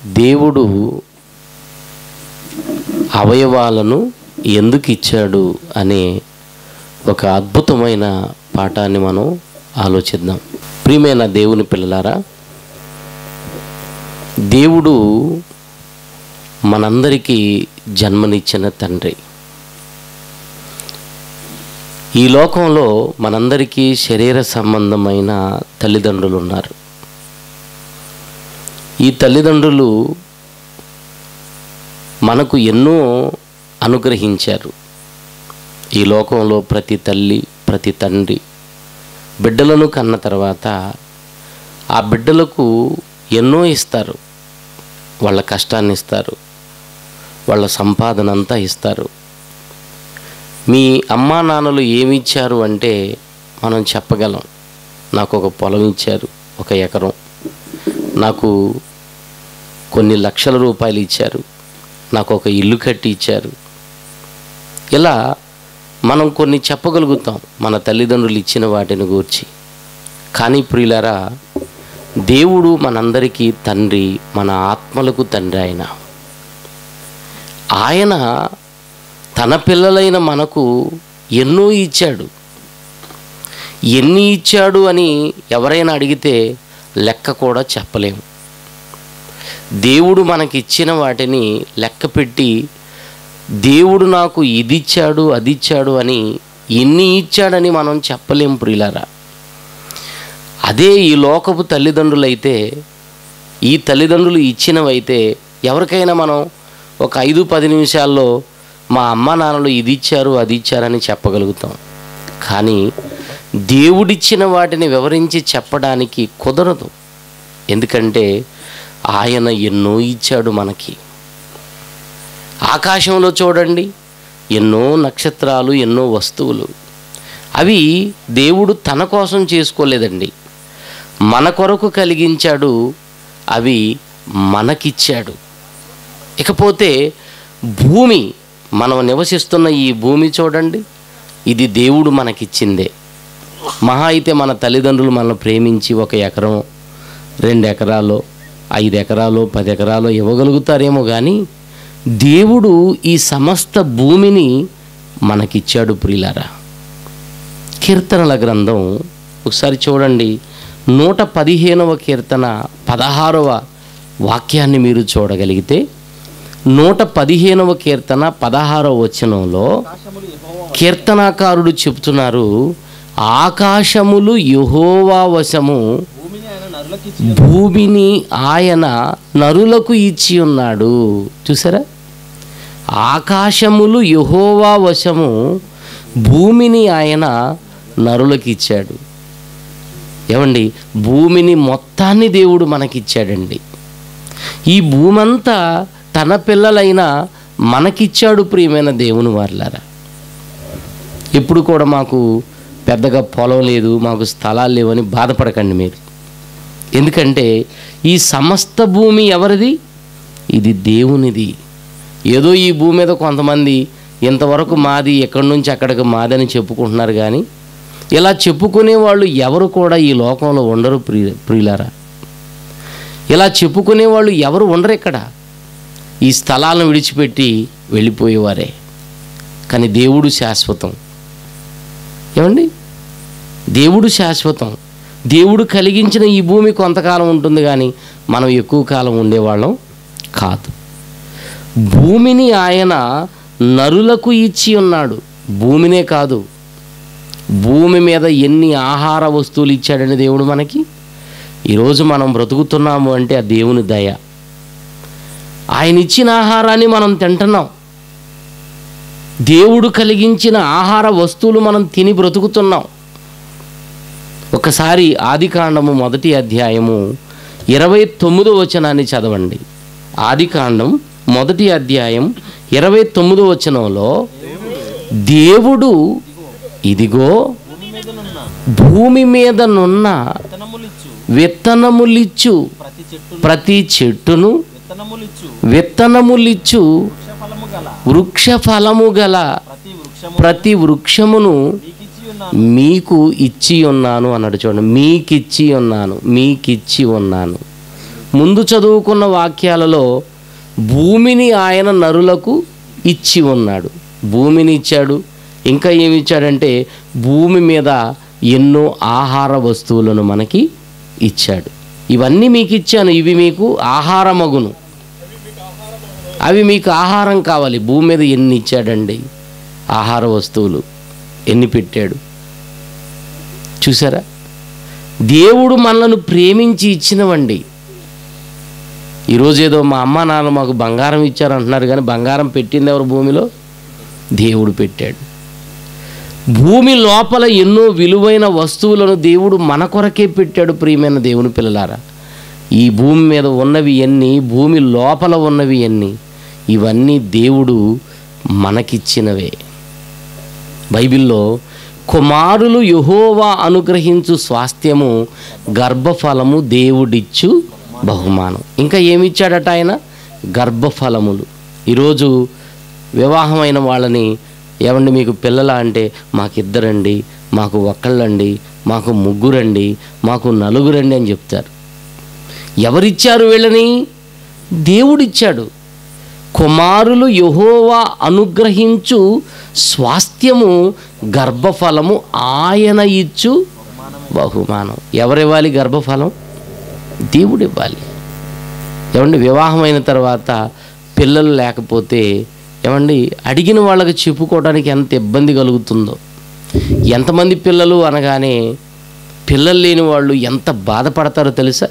దేవుడు అవయవాలను ఎందుకు ఇచ్చాడు అనే ఒక అద్భుతమైన పాఠాన్ని మనం ఆలోచిద్దాం ప్రియమైన దేవుని పిల్లలారా దేవుడు మనందరికీ జన్మనిచ్చిన తండ్రి ఈ లోకంలో మనందరికీ శరీర సంబంధమైన తల్లిదండ్రులు ఉన్నారు ఈ తల్లిదండ్రులు మనకు ఎన్నో అనుగ్రహించారు ఈ లోకంలో ప్రతి తల్లి ప్రతి తండ్రి బిడ్డలను కన్న తర్వాత ఆ బిడ్డలకు ఎన్నో ఇస్తారు వాళ్ళ కష్టాన్ని ఇస్తారు వాళ్ళ సంపాదన అంతా ఇస్తారు మీ అమ్మా నాన్నలు ఏమి ఇచ్చారు అంటే మనం చెప్పగలం నాకు ఒక పొలం ఇచ్చారు ఒక ఎకరం నాకు కొన్ని లక్షల రూపాయలు ఇచ్చారు నాకు ఒక ఇల్లు కట్టి ఇచ్చారు ఇలా మనం కొన్ని చెప్పగలుగుతాం మన తల్లిదండ్రులు ఇచ్చిన వాటిని గూర్చి కానీ ప్రియులారా దేవుడు మనందరికీ తండ్రి మన ఆత్మలకు తండ్రి ఆయన ఆయన తన పిల్లలైన మనకు ఎన్నో ఇచ్చాడు ఎన్ని ఇచ్చాడు అని ఎవరైనా అడిగితే లెక్క కూడా చెప్పలేము దేవుడు మనకిచ్చిన వాటిని లెక్క పెట్టి దేవుడు నాకు ఇది ఇచ్చాడు అది ఇచ్చాడు అని ఎన్ని ఇచ్చాడని మనం చెప్పలేం ప్రియులారా అదే ఈ లోకపు తల్లిదండ్రులైతే ఈ తల్లిదండ్రులు ఇచ్చినవైతే ఎవరికైనా మనం ఒక ఐదు పది నిమిషాల్లో మా అమ్మ నాన్నలు ఇది ఇచ్చారు అది ఇచ్చారని చెప్పగలుగుతాం కానీ దేవుడిచ్చిన వాటిని వివరించి చెప్పడానికి కుదరదు ఎందుకంటే ఆయన ఎన్నో ఇచ్చాడు మనకి ఆకాశంలో చూడండి ఎన్నో నక్షత్రాలు ఎన్నో వస్తువులు అవి దేవుడు తన కోసం చేసుకోలేదండి మన కొరకు కలిగించాడు అవి మనకిచ్చాడు ఇకపోతే భూమి మనం నివసిస్తున్న ఈ భూమి చూడండి ఇది దేవుడు మనకిచ్చిందే మహా అయితే మన తల్లిదండ్రులు మనల్ని ప్రేమించి ఒక ఎకరం రెండు ఎకరాలు ఐదు ఎకరాలు పది ఎకరాలు ఇవ్వగలుగుతారేమో కానీ దేవుడు ఈ సమస్త భూమిని మనకిచ్చాడు ప్రియులారా కీర్తనల గ్రంథం ఒకసారి చూడండి నూట పదిహేనవ కీర్తన పదహారవ వాక్యాన్ని మీరు చూడగలిగితే నూట పదిహేనవ కీర్తన పదహారవ వచనంలో ఆకాశములు యెహోవా కీర్తనాకారుడు చెప్తున్నారు ఆకాశములు యహోవా వశము భూమిని ఆయన నరులకిచ్చి భూమిని ఆయన నరులకు ఇచ్చి ఉన్నాడు చూసారా ఆకాశములు యహోవా వశము భూమిని ఆయన నరులకు ఇచ్చాడు ఏమండి భూమిని మొత్తాన్ని దేవుడు మనకిచ్చాడండి ఈ భూమంతా తన పిల్లలైన మనకిచ్చాడు ప్రియమైన దేవుని వార్లారా ఎప్పుడు కూడా మాకు పెద్దగా పొలం లేదు మాకు స్థలాలు లేవని బాధపడకండి మీరు ఎందుకంటే ఈ సమస్త భూమి ఎవరిది ఇది దేవునిది ఏదో ఈ భూమి మీద కొంతమంది ఇంతవరకు మాది ఎక్కడి నుంచి అక్కడికి మాదని చెప్పుకుంటున్నారు కానీ ఇలా చెప్పుకునే వాళ్ళు ఎవరు కూడా ఈ లోకంలో ఉండరు ప్రియ ప్రియులారా ఇలా చెప్పుకునే వాళ్ళు ఎవరు ఉండరు ఇక్కడ ఈ స్థలాలను విడిచిపెట్టి వెళ్ళిపోయేవారే కానీ దేవుడు శాశ్వతం ఏమండి దేవుడు శాశ్వతం దేవుడు కలిగించిన ఈ భూమి కొంతకాలం ఉంటుంది కానీ మనం ఎక్కువ కాలం ఉండేవాళ్ళం కాదు భూమిని ఆయన నరులకు ఇచ్చి ఉన్నాడు భూమినే కాదు భూమి మీద ఎన్ని ఆహార వస్తువులు ఇచ్చాడని దేవుడు మనకి ఈరోజు మనం బ్రతుకుతున్నాము అంటే ఆ దేవుని దయ ఆయన ఇచ్చిన ఆహారాన్ని మనం తింటున్నాం దేవుడు కలిగించిన ఆహార వస్తువులు మనం తిని బ్రతుకుతున్నాం ఒకసారి ఆదికాండము మొదటి అధ్యాయము ఇరవై తొమ్మిదో వచనాన్ని చదవండి ఆదికాండం మొదటి అధ్యాయం ఇరవై తొమ్మిదో వచనంలో దేవుడు ఇదిగో భూమి మీదనున్న భూమి మీద నున్న విత్తనములిచ్చు విత్తనములిచ్చు ప్రతి చెట్టు ప్రతి చెట్టును విత్తనములిచ్చు విత్తనములిచ్చు వృక్షఫలము గల వృక్ష ఫలము గల ప్రతి వృక్షము ప్రతి వృక్షమును మీకిచ్చి ఉన్నాను మీకు ఇచ్చి ఉన్నాను అన్నాడు చూడండి మీకిచ్చి ఉన్నాను మీకిచ్చి ఉన్నాను ముందు చదువుకున్న వాక్యాలలో భూమిని ఆయన నరులకు ఇచ్చి ఉన్నాడు భూమిని ఇచ్చాడు ఇంకా ఏమి ఇచ్చాడంటే భూమి మీద ఎన్నో ఆహార వస్తువులను మనకి ఇచ్చాడు ఇవన్నీ మీకు ఇచ్చాను ఇవి మీకు ఆహారమగును అవి మీకు ఆహారం కావాలి భూమి మీద ఎన్ని ఇచ్చాడండి ఆహార వస్తువులు ఎన్ని పెట్టాడు చూసారా దేవుడు మనలను ప్రేమించి ఇచ్చినవండి ఈరోజు ఏదో మా అమ్మ నాన్న మాకు బంగారం ఇచ్చారు అంటున్నారు కానీ బంగారం పెట్టింది ఎవరు భూమిలో దేవుడు పెట్టాడు భూమి లోపల ఎన్నో విలువైన వస్తువులను దేవుడు మన కొరకే పెట్టాడు ప్రియమైన దేవుని పిల్లలారా ఈ భూమి మీద ఉన్నవి ఎన్ని భూమి లోపల ఉన్నవి ఎన్ని ఇవన్నీ దేవుడు మనకిచ్చినవే బైబిల్లో కుమారులు యహోవా అనుగ్రహించు స్వాస్థ్యము గర్భఫలము దేవుడిచ్చు బహుమానం ఇంకా ఏమిచ్చాడట ఆయన గర్భఫలములు ఈరోజు వివాహమైన వాళ్ళని ఏమండి మీకు పిల్లల అంటే మాకిద్దరండి మాకు ఒక్కళ్ళండి మాకు ముగ్గురండి మాకు నలుగురండి అని చెప్తారు ఎవరిచ్చారు వీళ్ళని దేవుడిచ్చాడు కుమారులు యహోవా అనుగ్రహించు స్వాస్థ్యము గర్భఫలము ఆయన ఇచ్చు బహుమానం ఎవరివ్వాలి గర్భఫలం దేవుడు ఇవ్వాలి ఏమండి వివాహమైన తర్వాత పిల్లలు లేకపోతే ఏమండి అడిగిన వాళ్ళకి చెప్పుకోవడానికి ఎంత ఇబ్బంది కలుగుతుందో ఎంతమంది పిల్లలు అనగానే పిల్లలు లేని వాళ్ళు ఎంత బాధపడతారో తెలుసా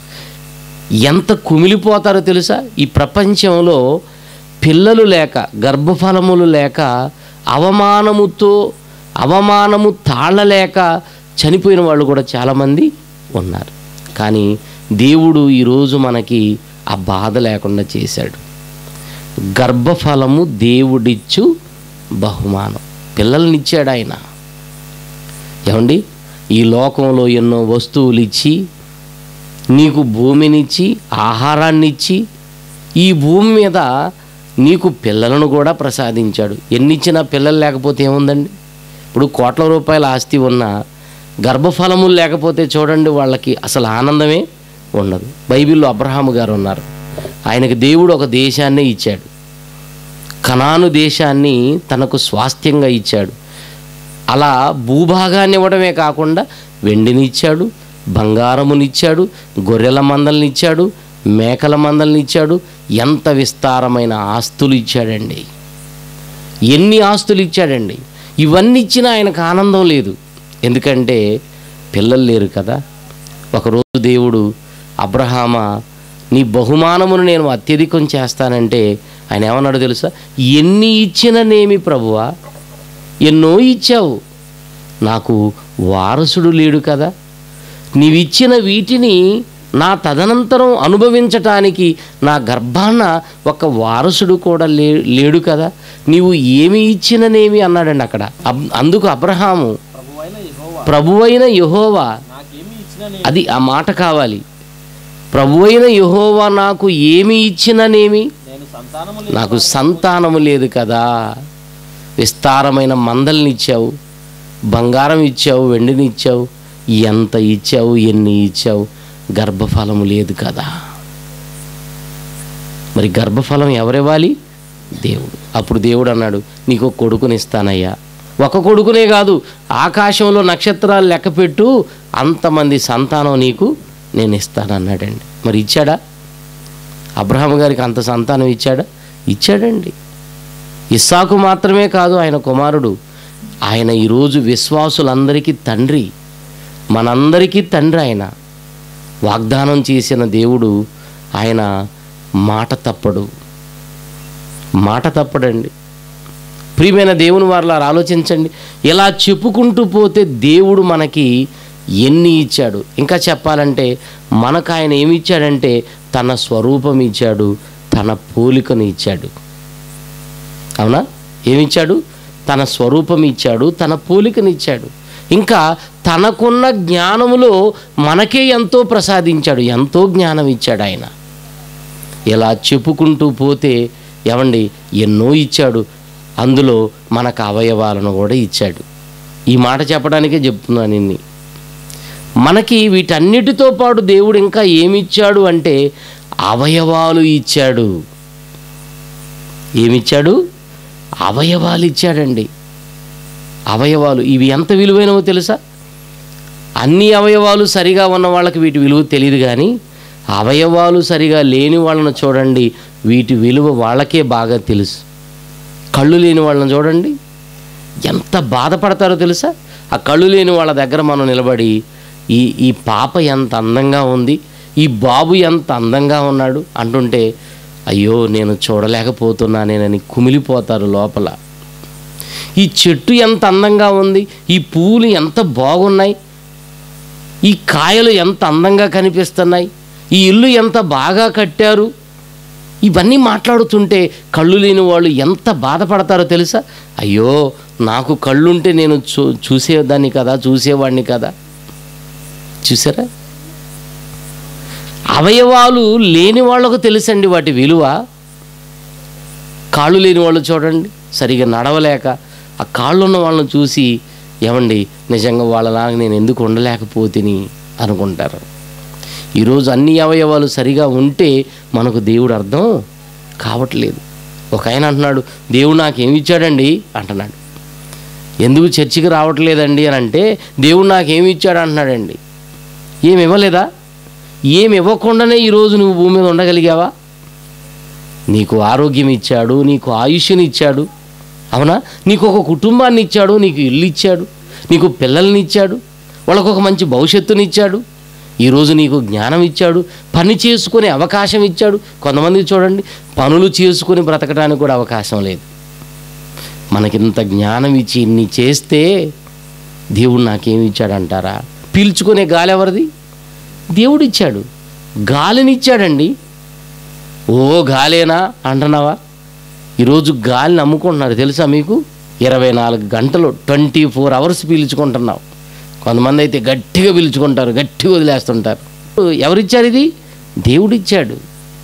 ఎంత కుమిలిపోతారో తెలుసా ఈ ప్రపంచంలో పిల్లలు లేక గర్భఫలములు లేక అవమానముతో అవమానము తాళలేక చనిపోయిన వాళ్ళు కూడా చాలామంది ఉన్నారు కానీ దేవుడు ఈరోజు మనకి ఆ బాధ లేకుండా చేశాడు గర్భఫలము దేవుడిచ్చు బహుమానం పిల్లల్నిచ్చాడు ఆయన ఏమండి ఈ లోకంలో ఎన్నో వస్తువులు ఇచ్చి నీకు భూమినిచ్చి ఆహారాన్ని ఇచ్చి ఈ భూమి మీద నీకు పిల్లలను కూడా ప్రసాదించాడు ఎన్నిచ్చినా పిల్లలు లేకపోతే ఏముందండి ఇప్పుడు కోట్ల రూపాయల ఆస్తి ఉన్నా గర్భఫలములు లేకపోతే చూడండి వాళ్ళకి అసలు ఆనందమే ఉండదు బైబిల్లో అబ్రహాము గారు ఉన్నారు ఆయనకు దేవుడు ఒక దేశాన్నే ఇచ్చాడు కనాను దేశాన్ని తనకు స్వాస్థ్యంగా ఇచ్చాడు అలా భూభాగాన్ని ఇవ్వడమే కాకుండా వెండిని ఇచ్చాడు బంగారమునిచ్చాడు గొర్రెల మందల్ని ఇచ్చాడు మేకల మందల్ని ఇచ్చాడు ఎంత విస్తారమైన ఆస్తులు ఇచ్చాడండి ఎన్ని ఆస్తులు ఇచ్చాడండి ఇవన్నీ ఇచ్చినా ఆయనకు ఆనందం లేదు ఎందుకంటే పిల్లలు లేరు కదా ఒకరోజు దేవుడు అబ్రహామ నీ బహుమానమును నేను అత్యధికం చేస్తానంటే ఆయన ఏమన్నాడు తెలుసా ఎన్ని ఇచ్చిననేమి ప్రభువా ఎన్నో ఇచ్చావు నాకు వారసుడు లేడు కదా నీవిచ్చిన వీటిని నా తదనంతరం అనుభవించటానికి నా గర్భాన ఒక వారసుడు కూడా లే లేడు కదా నీవు ఏమి ఇచ్చిననేమి అన్నాడండి అక్కడ అబ్- అందుకు అబ్రహాము ప్రభువైన యెహోవా ప్రభువైన యహోవా నాకేమి ఇచ్చినా నేను అది ఆ మాట కావాలి ప్రభువైన యహోవా నాకు ఏమి ఇచ్చిననేమి నేను సంతానము నాకు సంతానము లేదు కదా విస్తారమైన మందల్ని ఇచ్చావు బంగారం ఇచ్చావు వెండిని ఇచ్చావు ఎంత ఇచ్చావు ఎన్ని ఇచ్చావు గర్భఫలము లేదు కదా మరి గర్భఫలం ఎవరివ్వాలి దేవుడు అప్పుడు దేవుడు అన్నాడు నీకు ఒక కొడుకునిస్తానయ్యా ఒక కొడుకునే కాదు ఆకాశంలో నక్షత్రాలు లెక్కపెట్టు అంతమంది సంతానం నీకు నేను ఇస్తానన్నాడండి మరి ఇచ్చాడా అబ్రహాం గారికి అంత సంతానం ఇచ్చాడా ఇచ్చాడండి ఇస్సాకు మాత్రమే కాదు ఆయన కుమారుడు ఆయన ఈరోజు విశ్వాసులందరికీ తండ్రి మనందరికీ తండ్రి ఆయన వాగ్దానం చేసిన దేవుడు ఆయన మాట తప్పడు మాట తప్పడండి ప్రియమైన దేవుని వారిలా ఆలోచించండి ఇలా చెప్పుకుంటూ పోతే దేవుడు మనకి ఎన్ని ఇచ్చాడు ఇంకా చెప్పాలంటే మనకు ఆయన ఏమి ఇచ్చాడంటే తన స్వరూపం ఇచ్చాడు తన పోలికను ఇచ్చాడు అవునా ఏమిచ్చాడు తన స్వరూపం ఇచ్చాడు తన పోలికను ఇచ్చాడు ఇంకా తనకున్న జ్ఞానములో మనకే ఎంతో ప్రసాదించాడు ఎంతో జ్ఞానం ఇచ్చాడు ఆయన ఇలా చెప్పుకుంటూ పోతే ఏమండి ఎన్నో ఇచ్చాడు అందులో మనకు అవయవాలను కూడా ఇచ్చాడు ఈ మాట చెప్పడానికే చెప్తున్నాను ఇన్ని మనకి వీటన్నిటితో పాటు దేవుడు ఇంకా ఏమిచ్చాడు అంటే అవయవాలు ఇచ్చాడు ఏమిచ్చాడు అవయవాలు ఇచ్చాడండి అవయవాలు ఇవి ఎంత విలువైనవో తెలుసా అన్ని అవయవాలు సరిగా ఉన్న వాళ్ళకి వీటి విలువ తెలియదు కానీ అవయవాలు సరిగా లేని వాళ్ళని చూడండి వీటి విలువ వాళ్ళకే బాగా తెలుసు కళ్ళు లేని వాళ్ళని చూడండి ఎంత బాధపడతారో తెలుసా ఆ కళ్ళు లేని వాళ్ళ దగ్గర మనం నిలబడి ఈ ఈ పాప ఎంత అందంగా ఉంది ఈ బాబు ఎంత అందంగా ఉన్నాడు అంటుంటే అయ్యో నేను చూడలేకపోతున్నానేనని కుమిలిపోతారు లోపల ఈ చెట్టు ఎంత అందంగా ఉంది ఈ పువ్వులు ఎంత బాగున్నాయి ఈ కాయలు ఎంత అందంగా కనిపిస్తున్నాయి ఈ ఇల్లు ఎంత బాగా కట్టారు ఇవన్నీ మాట్లాడుతుంటే కళ్ళు లేని వాళ్ళు ఎంత బాధపడతారో తెలుసా అయ్యో నాకు కళ్ళుంటే నేను చూ చూసేదాన్ని కదా చూసేవాడిని కదా చూసారా అవయవాలు లేని వాళ్ళకు తెలుసండి వాటి విలువ కాళ్ళు లేని వాళ్ళు చూడండి సరిగా నడవలేక ఆ కాళ్ళు ఉన్న వాళ్ళని చూసి ఏమండి నిజంగా వాళ్ళలాగా నేను ఎందుకు ఉండలేకపోతిని అనుకుంటారు ఈరోజు అన్ని అవయవాలు సరిగా ఉంటే మనకు దేవుడు అర్థం కావట్లేదు ఒక ఆయన అంటున్నాడు దేవుడు నాకు ఏమి ఇచ్చాడండి అంటున్నాడు ఎందుకు చర్చికి రావట్లేదండి అని అంటే దేవుడు నాకు ఏమి ఇచ్చాడు అంటున్నాడండి ఏమి ఇవ్వలేదా ఏమి ఇవ్వకుండానే ఈరోజు నువ్వు భూమి మీద ఉండగలిగావా నీకు ఆరోగ్యం ఇచ్చాడు నీకు ఆయుష్ని ఇచ్చాడు అవునా నీకు ఒక కుటుంబాన్ని ఇచ్చాడు నీకు ఇల్లు ఇచ్చాడు నీకు పిల్లల్ని ఇచ్చాడు వాళ్ళకు ఒక మంచి భవిష్యత్తుని ఇచ్చాడు ఈరోజు నీకు జ్ఞానం ఇచ్చాడు పని చేసుకునే అవకాశం ఇచ్చాడు కొంతమంది చూడండి పనులు చేసుకొని బ్రతకడానికి కూడా అవకాశం లేదు మనకింత జ్ఞానం ఇచ్చి ఇన్ని చేస్తే దేవుడు నాకేమి ఇచ్చాడంటారా పీల్చుకునే గాలి ఎవరిది దేవుడు ఇచ్చాడు గాలిని ఇచ్చాడండి ఓ గాలేనా అంటున్నావా ఈరోజు గాలిని అమ్ముకుంటున్నారు తెలుసా మీకు ఇరవై నాలుగు గంటలు ట్వంటీ ఫోర్ అవర్స్ పీల్చుకుంటున్నావు కొంతమంది అయితే గట్టిగా పీల్చుకుంటారు గట్టిగా వదిలేస్తుంటారు ఎవరిచ్చారు ఇది దేవుడిచ్చాడు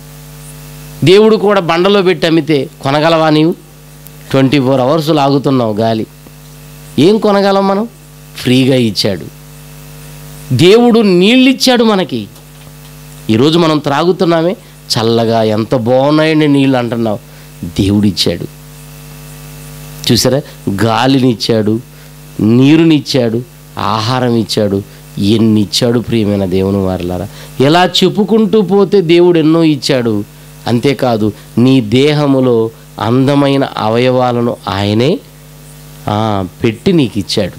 దేవుడు కూడా బండలో పెట్టి అమ్మితే కొనగలవా నీవు ట్వంటీ ఫోర్ అవర్స్ లాగుతున్నావు గాలి ఏం కొనగలం మనం ఫ్రీగా ఇచ్చాడు దేవుడు నీళ్ళు ఇచ్చాడు మనకి ఈరోజు మనం త్రాగుతున్నామే చల్లగా ఎంత బాగున్నాయండి నీళ్ళు అంటున్నావు దేవుడిచ్చాడు చూసారా గాలినిచ్చాడు నీరునిచ్చాడు ఆహారం ఇచ్చాడు ఎన్ని ఇచ్చాడు ప్రియమైన దేవుని వారలారా ఎలా చెప్పుకుంటూ పోతే దేవుడు ఎన్నో ఇచ్చాడు అంతేకాదు నీ దేహములో అందమైన అవయవాలను ఆయనే ఆ, పెట్టి నీకు ఇచ్చాడు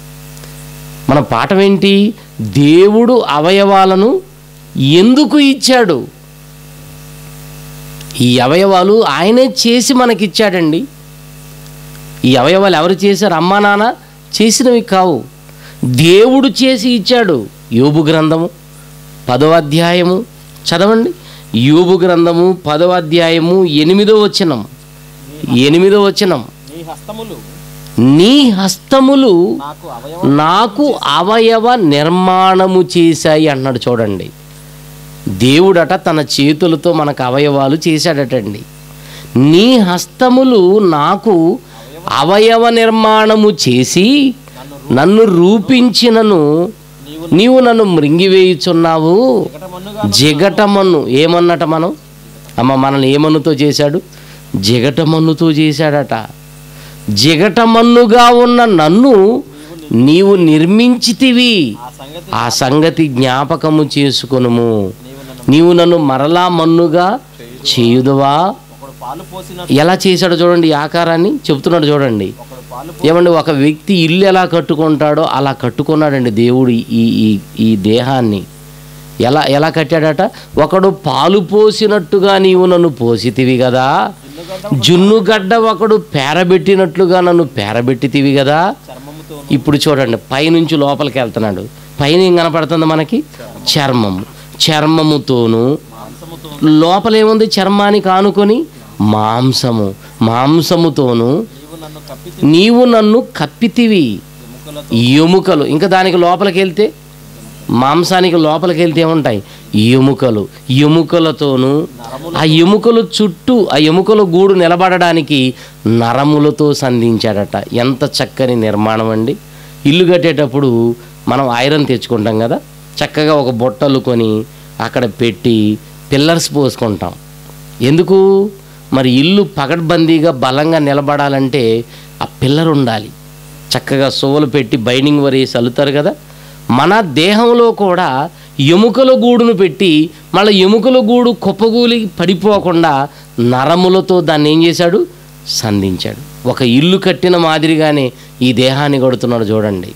మన పాఠం ఏంటి దేవుడు అవయవాలను ఎందుకు ఇచ్చాడు ఈ అవయవాలు ఆయనే చేసి మనకిచ్చాడండి ఈ అవయవాలు ఎవరు చేశారు అమ్మా నాన్న చేసినవి కావు దేవుడు చేసి ఇచ్చాడు యోబు గ్రంథము పదవ అధ్యాయము చదవండి యోబు గ్రంథము పదవ అధ్యాయము ఎనిమిదో వచనం ఎనిమిదో వచనం నీ హస్తములు నీ హస్తములు నాకు అవయవ నాకు అవయవ నిర్మాణము చేశాయి అన్నాడు చూడండి దేవుడట తన చేతులతో మనకు అవయవాలు చేశాడటండి నీ హస్తములు నాకు అవయవ నిర్మాణము చేసి నన్ను రూపించినను నీవు నీవు నన్ను మృంగివేయుచున్నావు జగటమన్నుగా జిగటమన్ను ఏమన్నట మనం అమ్మ మనల్ని ఏమన్నుతో చేశాడు జిగటమన్నుతో చేశాడట జిగటమన్నుగా ఉన్న నన్ను నీవు నిర్మించితివి ఆ సంగతి ఆ సంగతి జ్ఞాపకము చేసుకొనుము నీవు నన్ను నీవు నన్ను మరలా మన్నుగా చేయుదువా ఒకడు పాలు పోసిన ఎలా చేశాడో చూడండి ఈ ఆకారాన్ని చెబుతున్నాడు చూడండి ఒకడు పాలు ఏమండి ఒక వ్యక్తి ఇల్లు ఎలా కట్టుకుంటాడో అలా కట్టుకున్నాడండి దేవుడు ఈ ఈ ఈ దేహాన్ని ఎలా ఎలా కట్టాడట ఒకడు పాలు పోసినట్టుగా నీవు నన్ను పోసితివి కదా జున్నుగడ్డ జున్నుగడ్డ ఒకడు పేరబెట్టినట్లుగా నన్ను పేరబెట్టితివి కదా చర్మముతో ఇప్పుడు చూడండి పైనుంచి లోపలికి వెళ్తున్నాడు పైన ఏం కనపడుతుంది మనకి చర్మము చర్మముతోను మాంసముతో లోపల ఏముంది చర్మానికి ఆనుకొని మాంసము మాంసముతోను నీవు నన్ను కప్పి నీవు నన్ను కప్పితివి ఎముకలతో ఎముకలు ఇంకా దానికి లోపలికి వెళ్తే మాంసానికి లోపలికి వెళ్తే ఏముంటాయి ఎముకలు ఎముకలతోనూ ఆ ఎముకలు చుట్టూ ఆ ఎముకల గూడు నిలబడడానికి నరములతో సంధించాడట ఎంత చక్కని నిర్మాణం అండి ఇల్లు కట్టేటప్పుడు మనం ఐరన్ తెచ్చుకుంటాం కదా చక్కగా ఒక బొట్టలు కొని అక్కడ పెట్టి పిల్లర్స్ పోసుకుంటాం ఎందుకు మరి ఇల్లు పగడ్బందీగా బలంగా నిలబడాలంటే ఆ పిల్లర్ ఉండాలి చక్కగా సువ్వలు పెట్టి బైండింగ్ వరేసి అల్లుతారు కదా మన దేహంలో కూడా ఎముకల గూడును పెట్టి మళ్ళీ ఎముకల గూడు కుప్పగూలి పడిపోకుండా నరములతో దాన్ని ఏం చేశాడు సంధించాడు ఒక ఇల్లు కట్టిన మాదిరిగానే ఈ దేహాన్ని కొడుతున్నాడు చూడండి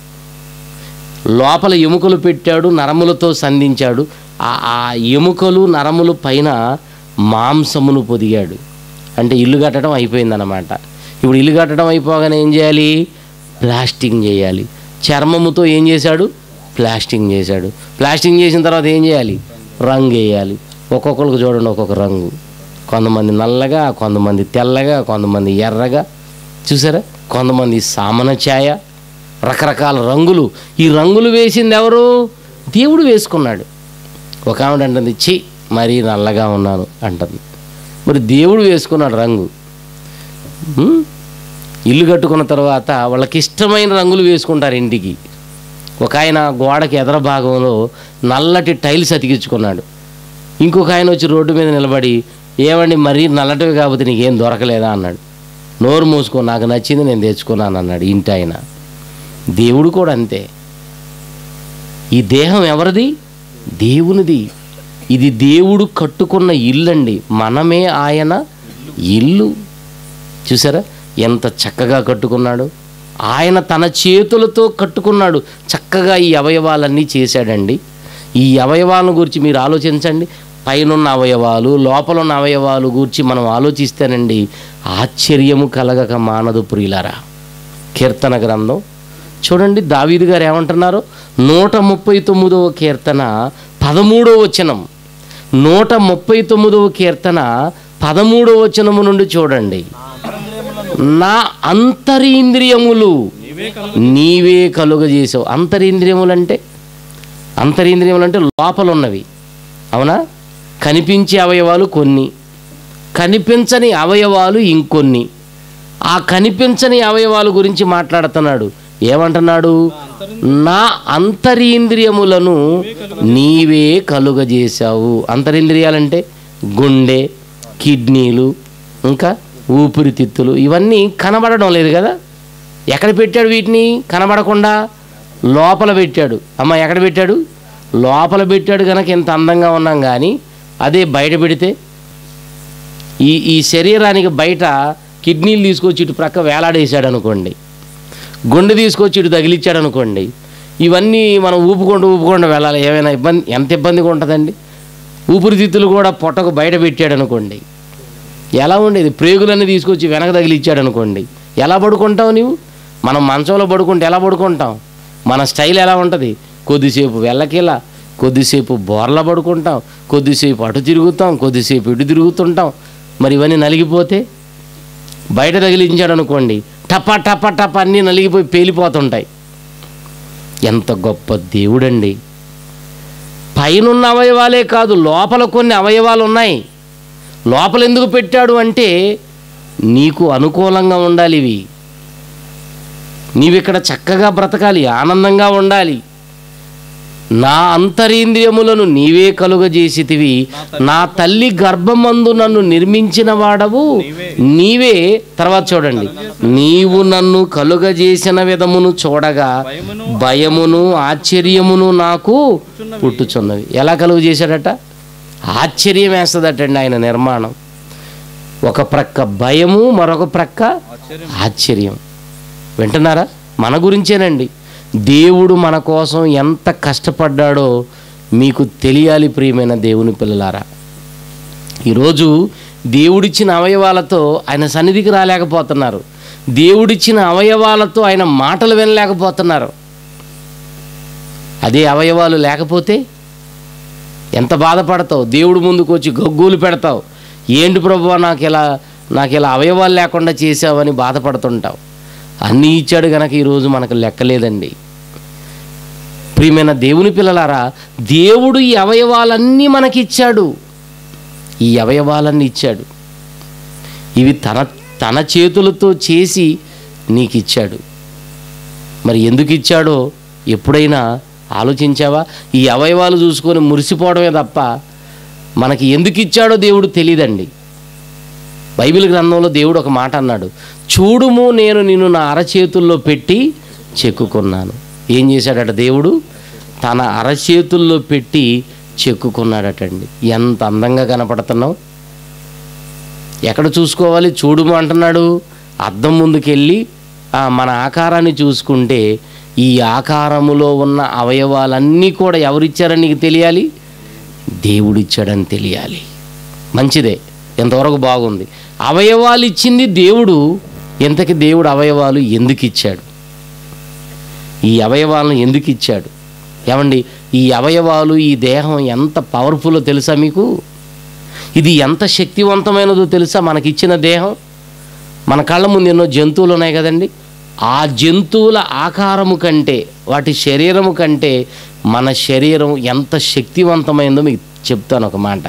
లోపల ఎముకలు పెట్టాడు నరములతో సంధించాడు ఆ ఆ ఎముకలు నరములు పైన మాంసమును పొదిగాడు అంటే ఇల్లు కట్టడం అయిపోయిందన్నమాట ఇప్పుడు ఇల్లు కట్టడం అయిపోగానే ఏం చేయాలి ప్లాస్టింగ్ చేయాలి చర్మముతో ఏం చేశాడు ప్లాస్టింగ్ చేశాడు ప్లాస్టింగ్ చేసిన తర్వాత ఏం చేయాలి రంగు వేయాలి ఒక్కొక్కరికి చూడండి ఒక్కొక్క రంగు కొంతమంది నల్లగా కొంతమంది తెల్లగా కొంతమంది ఎర్రగా చూసారా కొంతమంది సామన ఛాయ రకరకాల రంగులు ఈ రంగులు వేసింది ఎవరు దేవుడు వేసుకున్నాడు ఒక ఆవిడ అంటుంది చి మరీ నల్లగా ఉన్నాను అంటుంది మరి దేవుడు వేసుకున్నాడు రంగు ఉం? ఇల్లు కట్టుకున్న తర్వాత వాళ్ళకి ఇష్టమైన రంగులు వేసుకుంటారు ఇంటికి ఒక ఆయన గోడకి ఎదర భాగంలో నల్లటి టైల్స్ అతికించుకున్నాడు ఇంకొక ఆయన వచ్చి రోడ్డు మీద నిలబడి ఏమండి మరీ నల్లటివి కాకపోతే నీకేం దొరకలేదా అన్నాడు నోరు మూసుకో నాకు నచ్చింది నేను తెచ్చుకున్నాను అన్నాడు ఇంటి ఆయన దేవుడు కూడా అంతే ఈ దేహం ఎవరిది దేవునిది ఇది దేవుడు కట్టుకున్న ఇల్లండి మనమే ఆయన ఇల్లు చూసారా ఎంత చక్కగా కట్టుకున్నాడు ఆయన తన చేతులతో కట్టుకున్నాడు చక్కగా ఈ అవయవాలన్నీ చేశాడండి ఈ అవయవాలను గురించి మీరు ఆలోచించండి పైనున్న అవయవాలు లోపల ఉన్న అవయవాలు గురించి మనం ఆలోచిస్తేనండి ఆశ్చర్యము కలగక మానదు ప్రియులరా కీర్తన గ్రంథం చూడండి దావీదు గారు ఏమంటున్నారు నూట ముప్పై తొమ్మిదవ కీర్తన పదమూడవ వచనం నూట ముప్పై తొమ్మిదవ కీర్తన పదమూడవ వచనము నుండి చూడండి నా అంతరీంద్రియములు నీవే కలుగజేసావు అంతరీంద్రియములు అంటే అంతరీంద్రియములు అంటే లోపల ఉన్నవి అవునా కనిపించే అవయవాలు కొన్ని కనిపించని అవయవాలు ఇంకొన్ని ఆ కనిపించని అవయవాల గురించి మాట్లాడుతున్నాడు ఏమంటున్నాడు నా అంతరీంద్రియములను నీవే కలుగజేశావు అంతరింద్రియాలంటే గుండె కిడ్నీలు ఇంకా ఊపిరితిత్తులు ఇవన్నీ కనబడడం లేదు కదా ఎక్కడ పెట్టాడు వీటిని కనబడకుండా లోపల పెట్టాడు అమ్మ ఎక్కడ పెట్టాడు లోపల పెట్టాడు కనుక ఇంత అందంగా ఉన్నాం కానీ అదే బయట పెడితే ఈ ఈ శరీరానికి బయట కిడ్నీలు తీసుకొచ్చి ఇటు ప్రక్క వేలాడేసాడు అనుకోండి గుండె తీసుకొచ్చి ఇటు తగిలిచ్చాడు అనుకోండి ఇవన్నీ మనం ఊపుకుంటూ ఊపుకుంటూ వెళ్ళాలి ఏమైనా ఇబ్బంది ఎంత ఇబ్బందిగా ఉంటుందండి ఊపిరితిత్తులు కూడా పొట్టకు బయట పెట్టాడు అనుకోండి ఎలా ఉండేది ప్రేగులన్నీ తీసుకొచ్చి వెనక తగిలిచ్చాడు అనుకోండి ఎలా పడుకుంటావు నీవు మనం మంచంలో పడుకుంటే ఎలా పడుకుంటాం మన స్టైల్ ఎలా ఉంటుంది కొద్దిసేపు వెళ్ళకిలా కొద్దిసేపు బోర్ల పడుకుంటాం కొద్దిసేపు అటు తిరుగుతాం కొద్దిసేపు ఇటు తిరుగుతుంటాం మరి ఇవన్నీ నలిగిపోతే బయట తగిలించాడు అనుకోండి టపా టపా టపా అన్నీ నలిగిపోయి పేలిపోతుంటాయి ఎంత గొప్ప దేవుడండి పైనున్న అవయవాలే కాదు లోపల కొన్ని అవయవాలు ఉన్నాయి లోపల ఎందుకు పెట్టాడు అంటే నీకు అనుకూలంగా ఉండాలి ఇవి నీవిక్కడ చక్కగా బ్రతకాలి ఆనందంగా ఉండాలి నా అంతరీంద్రియములను నీవే కలుగజేసితివి నా తల్లి గర్భమందు నన్ను నిర్మించిన వాడవు నీవే తర్వాత చూడండి నీవు నన్ను కలుగజేసిన విధమును చూడగా భయమును భయమును ఆశ్చర్యమును నాకు పుట్టుచున్నవి ఎలా కలుగు చేశాడట ఆశ్చర్యం వేస్తుందటండి ఆయన నిర్మాణం ఒక ప్రక్క భయము మరొక ప్రక్క ఆశ్చర్యం ఆశ్చర్యం వింటున్నారా మన గురించేనండి దేవుడు మన కోసం ఎంత కష్టపడ్డాడో మీకు తెలియాలి ప్రియమైన దేవుని పిల్లలారా ఈరోజు దేవుడిచ్చిన అవయవాలతో ఆయన సన్నిధికి రాలేకపోతున్నారు దేవుడిచ్చిన అవయవాలతో ఆయన మాటలు వినలేకపోతున్నారు అదే అవయవాలు లేకపోతే ఎంత బాధపడతావు దేవుడు ముందుకు వచ్చి గగ్గోలు పెడతావు ఏంటి ప్రభు నాకు ఇలా నాకు ఇలా అవయవాలు లేకుండా చేసావని బాధపడుతుంటావు అన్నీ ఇచ్చాడు గనక ఈరోజు మనకు లెక్కలేదండి ప్రియమైన దేవుని పిల్లలారా దేవుడు ఈ అవయవాలన్నీ మనకిచ్చాడు ఈ అవయవాలన్నీ ఇచ్చాడు ఇవి తన తన చేతులతో చేసి నీకు ఇచ్చాడు మరి ఎందుకు ఇచ్చాడో ఎప్పుడైనా ఆలోచించావా ఈ అవయవాలు చూసుకొని మురిసిపోవడమే తప్ప మనకి ఎందుకు ఇచ్చాడో దేవుడు తెలియదండి బైబిల్ గ్రంథంలో దేవుడు ఒక మాట అన్నాడు చూడుము నేను నిన్ను నా అరచేతుల్లో పెట్టి చెక్కుకున్నాను ఏం చేశాడట దేవుడు తన అరచేతుల్లో పెట్టి చెక్కుకున్నాడటండి ఎంత అందంగా కనపడుతున్నావు ఎక్కడ చూసుకోవాలి చూడుము అంటున్నాడు అద్దం ముందుకెళ్ళి ఆ, మన ఆకారాన్ని చూసుకుంటే ఈ ఆకారములో ఉన్న అవయవాలన్నీ కూడా ఎవరిచ్చారని నీకు తెలియాలి దేవుడిచ్చాడని తెలియాలి మంచిదే ఎంతవరకు బాగుంది అవయవాలు ఇచ్చింది దేవుడు ఎంతకి దేవుడు అవయవాలు ఎందుకు ఇచ్చాడు ఈ అవయవాలను ఎందుకు ఇచ్చాడు ఏమండి ఈ అవయవాలు ఈ దేహం ఎంత పవర్ఫుల్లో తెలుసా మీకు ఇది ఎంత శక్తివంతమైనదో తెలుసా మనకిచ్చిన దేహం మన కళ్ళ ముందు ఎన్నో జంతువులు ఉన్నాయి కదండి ఆ జంతువుల ఆకారము కంటే వాటి శరీరము కంటే మన శరీరం ఎంత శక్తివంతమైందో మీకు చెప్తాను ఒక మాట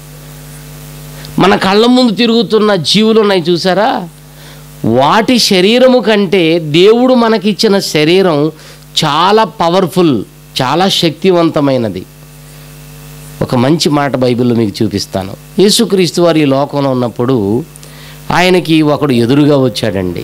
మన కళ్ళ ముందు తిరుగుతున్న జీవులు ఉన్నాయి చూసారా వాటి శరీరము కంటే దేవుడు మనకిచ్చిన శరీరం చాలా పవర్ఫుల్ చాలా శక్తివంతమైనది ఒక మంచి మాట బైబిల్లో మీకు చూపిస్తాను యేసుక్రీస్తు వారు ఈ లోకంలో ఉన్నప్పుడు ఆయనకి ఒకడు ఎదురుగా వచ్చాడండి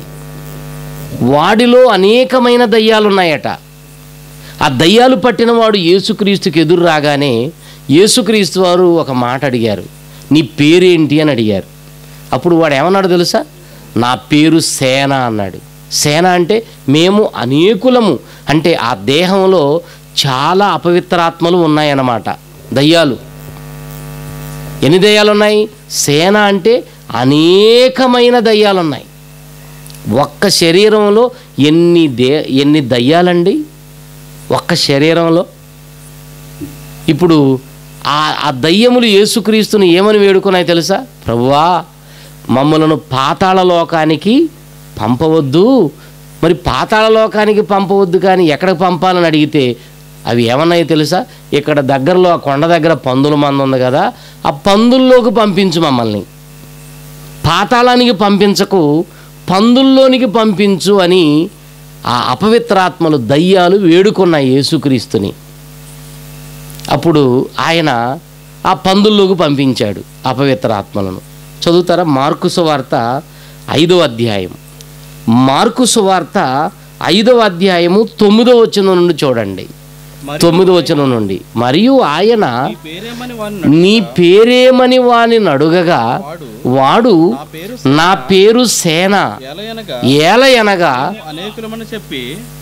వాడిలో అనేకమైన దయ్యాలు ఉన్నాయట ఆ దయ్యాలు పట్టిన వాడు యేసుక్రీస్తుకి ఎదురు రాగానే యేసుక్రీస్తు వారు ఒక మాట అడిగారు నీ పేరేంటి అని అడిగారు అప్పుడు వాడు ఏమన్నాడు తెలుసా నా పేరు సేన అన్నాడు సేన అంటే మేము అనేకులము అంటే ఆ దేహంలో చాలా అపవిత్రాత్మలు ఉన్నాయన్నమాట దయ్యాలు ఎన్ని దయ్యాలు ఉన్నాయి సేన అంటే అనేకమైన దయ్యాలు ఉన్నాయి ఒక్క శరీరంలో ఎన్ని దే ఎన్ని దయ్యాలండి ఒక్క శరీరంలో ఇప్పుడు ఆ ఆ దయ్యములు యేసుక్రీస్తుని ఏమని వేడుకున్నాయి తెలుసా ప్రభువా మమ్మలను పాతాళ లోకానికి పంపవద్దు మరి పాతాళ లోకానికి పంపవద్దు కానీ ఎక్కడికి పంపాలని అడిగితే అవి ఏమన్నాయో తెలుసా ఇక్కడ దగ్గరలో ఆ కొండ దగ్గర పందుల మంద ఉంది కదా ఆ పందుల్లోకి పంపించు మమ్మల్ని పాతాళానికి పంపించకు పందుల్లోనికి పంపించు అని ఆ అపవిత్రాత్మలు దయ్యాలు వేడుకున్నాయి యేసుక్రీస్తుని అప్పుడు ఆయన ఆ పందుల్లోకి పంపించాడు అపవిత్రాత్మలను చదువుతారా మార్కు సువార్త ఐదో అధ్యాయం మార్కు సువార్త ఐదవ అధ్యాయము తొమ్మిదో వచనం నుండి చూడండి మరి తొమ్మిదో వచనం నుండి మరియు ఆయన నీ పేరేమని వాడిని నీ పేరేమని వాని అడుగగా వాడు వాడు నా పేరు నా పేరు సేన ఎలయనగా ఏలయనగా మేము అనేకులమని చెప్పి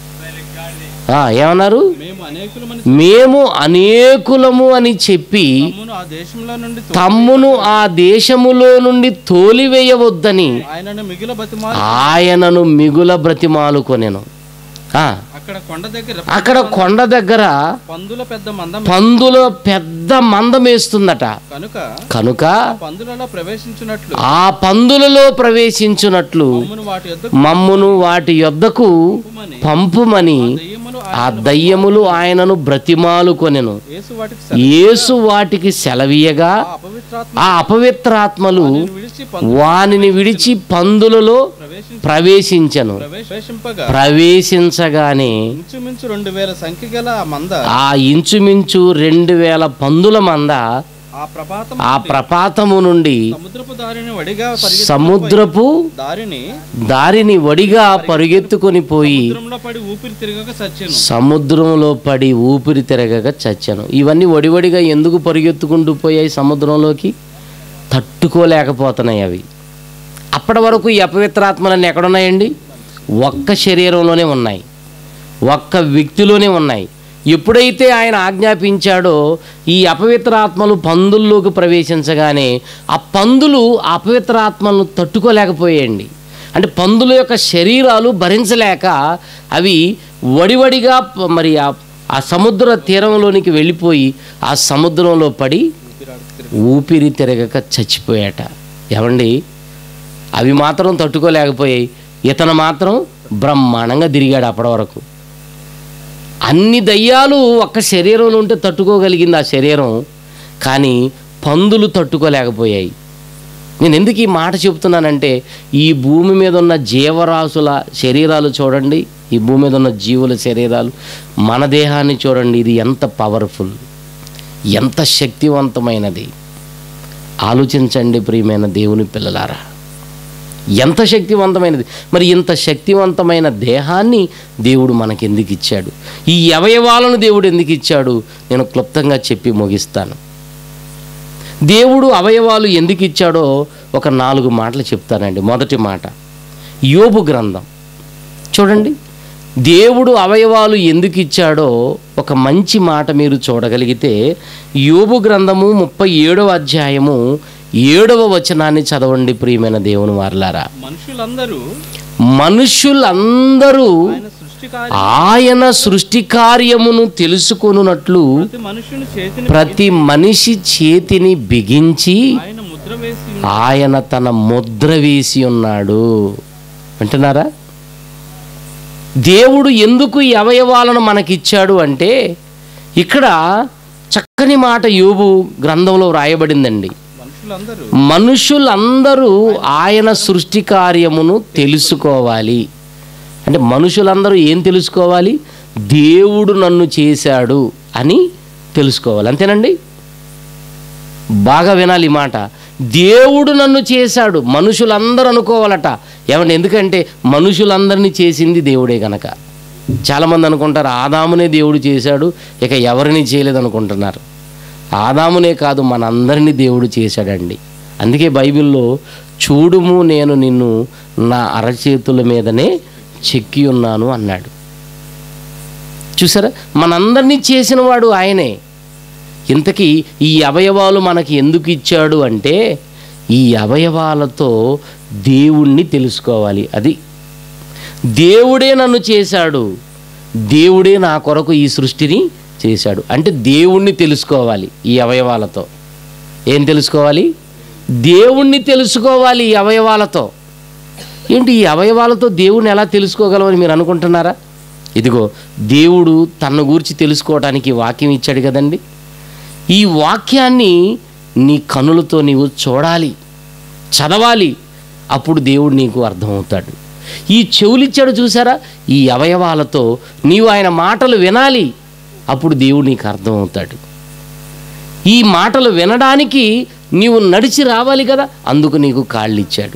ఆ, ఏమన్నారు మేము అనేకులమని మేము అనేకులము అని చెప్పి తమ్మును ఆ దేశంలో నుండి తో- తమ్మును ఆ దేశములో నుండి తోలివేయవద్దని ఆయనను మిగిల బతిమాలి ఆయనను మిగుల బ్రతిమాలుకొనెను ఆ, అక్కడ కొండ దగ్గర అక్కడ కొండ దగ్గర పందుల పెద్ద మందం పందుల పెద్ద మందం వేస్తుందట కనుక కనుక పందులలో ప్రవేశించినట్లు ఆ పందులలో ప్రవేశించున్నట్లు తమ్మును వాటి యొద్ద మమ్మును వాటి యొద్దకు కుమ్మని పంపుమని దెయ్యములు ఆ దయ్యములు ఆయనను బ్రతిమాలుకొనెను యేసు వాటికి యేసు వాటికి సెలవీయగా ఆ అపవిత్రాత్మ ఆ అపవిత్రాత్మలు విడిచి వానిని విడిచి పందులలో ప్రవేశించి ప్రవేశించను ప్రవేశింపగా ప్రవేశించగానే ఇంచుమించు రెండు వేల సంఖ్య గల ఆ మంద ఆ ఇంచుమించు రెండు వేల పందుల మంద ఆ ప్రపాతం ఆ ప్రపాతము నుండి సముద్రపు దారిని వడిగా పరిగెత్తి సముద్రపు దారిని దారిని వడిగా పరుగెత్తుకొని పోయి సముద్రంలో పడి ఊపిరి తిరగక చచ్చెను సముద్రంలో పడి ఊపిరి తిరగక చచ్చాను ఇవన్నీ వడివడిగా ఎందుకు పరిగెత్తుకుంటూ పోయాయి సముద్రంలోకి తట్టుకోలేకపోతున్నాయి అవి అప్పటి వరకు ఈ అపవిత్రాత్మలన్నీ ఎక్కడున్నాయండి ఒక్క శరీరంలోనే ఉన్నాయి ఒక్క వ్యక్తిలోనే ఉన్నాయి ఎప్పుడైతే ఆయన ఆజ్ఞాపించాడో ఈ అపవిత్రాత్మలు పందుల్లోకి ప్రవేశించగానే ఆ పందులు ఆ అపవిత్రాత్మలను తట్టుకోలేకపోయాయండి అంటే పందుల యొక్క శరీరాలు భరించలేక అవి వడివడిగా ప- మరి ఆ ఆ సముద్ర తీరంలోనికి వెళ్ళిపోయి ఆ సముద్రంలో పడి ఊపిరి తిరగక చచ్చిపోయాట ఏమండి అవి మాత్రం తట్టుకోలేకపోయాయి ఇతను మాత్రం బ్రహ్మాండంగా తిరిగాడు అప్పటి వరకు అన్ని దయ్యాలు ఒక్క శరీరంలో ఉంటే తట్టుకోగలిగింది ఆ శరీరం కానీ పందులు తట్టుకోలేకపోయాయి నేను ఎందుకు ఈ మాట చెప్తున్నానంటే ఈ భూమి మీద ఉన్న జీవరాశుల శరీరాలు చూడండి ఈ భూమి మీద ఉన్న జీవుల శరీరాలు మన దేహాన్ని చూడండి ఇది ఎంత పవర్ఫుల్ ఎంత శక్తివంతమైనది ఆలోచించండి ప్రియమైన దేవుని పిల్లలారా ఎంత శక్తివంతమైనది మరి ఇంత శక్తివంతమైన దేహాన్ని దేవుడు మనకి ఎందుకు ఇచ్చాడు ఈ అవయవాలను దేవుడు ఎందుకు ఇచ్చాడు నేను క్లుప్తంగా చెప్పి ముగిస్తాను దేవుడు అవయవాలు ఎందుకు ఇచ్చాడో ఒక నాలుగు మాటలు చెప్తానండి మొదటి మాట యోబు గ్రంథం చూడండి దేవుడు అవయవాలు ఎందుకు ఇచ్చాడో ఒక మంచి మాట మీరు చూడగలిగితే యోబు గ్రంథము ముప్పై ఏడవ అధ్యాయము ఏడవ వచనాన్ని చదవండి ప్రియమైన దేవుని వారలారా మనుషులందరూ మనుషులందరూ ఆయన సృష్టికారి ఆయన సృష్టి కార్యమును తెలుసుకొనున్నట్లు ప్రతి మనుషుని చేతిని ప్రతి మనిషి చేతిని బిగించి ఆయన ముద్ర వేసి ఆయన తన ముద్ర వేసి ఉన్నాడు వింటున్నారా దేవుడు ఎందుకు ఈ అవయవాలను మనకిచ్చాడు అంటే ఇక్కడ చక్కని మాట యోబు గ్రంథంలో వ్రాయబడిందండి మనుషులందరూ మనుషులందరూ ఆయన సృష్టి కార్యమును తెలుసుకోవాలి అంటే మనుషులందరూ ఏం తెలుసుకోవాలి దేవుడు నన్ను చేశాడు అని తెలుసుకోవాలి అంతేనండి బాగా వినాలి ఈ మాట దేవుడు నన్ను చేశాడు మనుషులందరూ అనుకోవాలట ఏమంటే ఎందుకంటే మనుషులందరినీ చేసింది దేవుడే గనక చాలామంది అనుకుంటారు ఆదామునే దేవుడు చేశాడు ఇక ఎవరిని చేయలేదు అనుకుంటున్నారు ఆదామునే కాదు మనందరినీ దేవుడు చేశాడండి అందుకే బైబిల్లో చూడుము నేను నిన్ను నా అరచేతుల మీదనే చెక్కి ఉన్నాను అన్నాడు చూసారా మనందరినీ చేసినవాడు ఆయనే ఇంతకీ ఈ అవయవాలు మనకి ఎందుకు ఇచ్చాడు అంటే ఈ అవయవాలతో దేవుణ్ణి తెలుసుకోవాలి అది దేవుడే నన్ను చేశాడు దేవుడే నా కొరకు ఈ సృష్టిని చేశాడు అంటే దేవుణ్ణి తెలుసుకోవాలి ఈ అవయవాలతో ఏం తెలుసుకోవాలి దేవుణ్ణి తెలుసుకోవాలి ఈ అవయవాలతో ఏంటి ఈ అవయవాలతో దేవుణ్ణి ఎలా తెలుసుకోగలమని మీరు అనుకుంటున్నారా ఇదిగో దేవుడు తన గురించి తెలుసుకోవడానికి ఈ వాక్యం ఇచ్చాడు కదండి ఈ వాక్యాన్ని నీ కనులతో నీవు చూడాలి చదవాలి అప్పుడు దేవుడు నీకు అర్థమవుతాడు ఈ చెవులిచ్చాడు చూసారా ఈ అవయవాలతో నీవు ఆయన మాటలు వినాలి అప్పుడు దేవుడు నీకు అర్థమవుతాడు ఈ మాటలు వినడానికి నీవు నడిచి రావాలి కదా అందుకు నీకు కాళ్ళు ఇచ్చాడు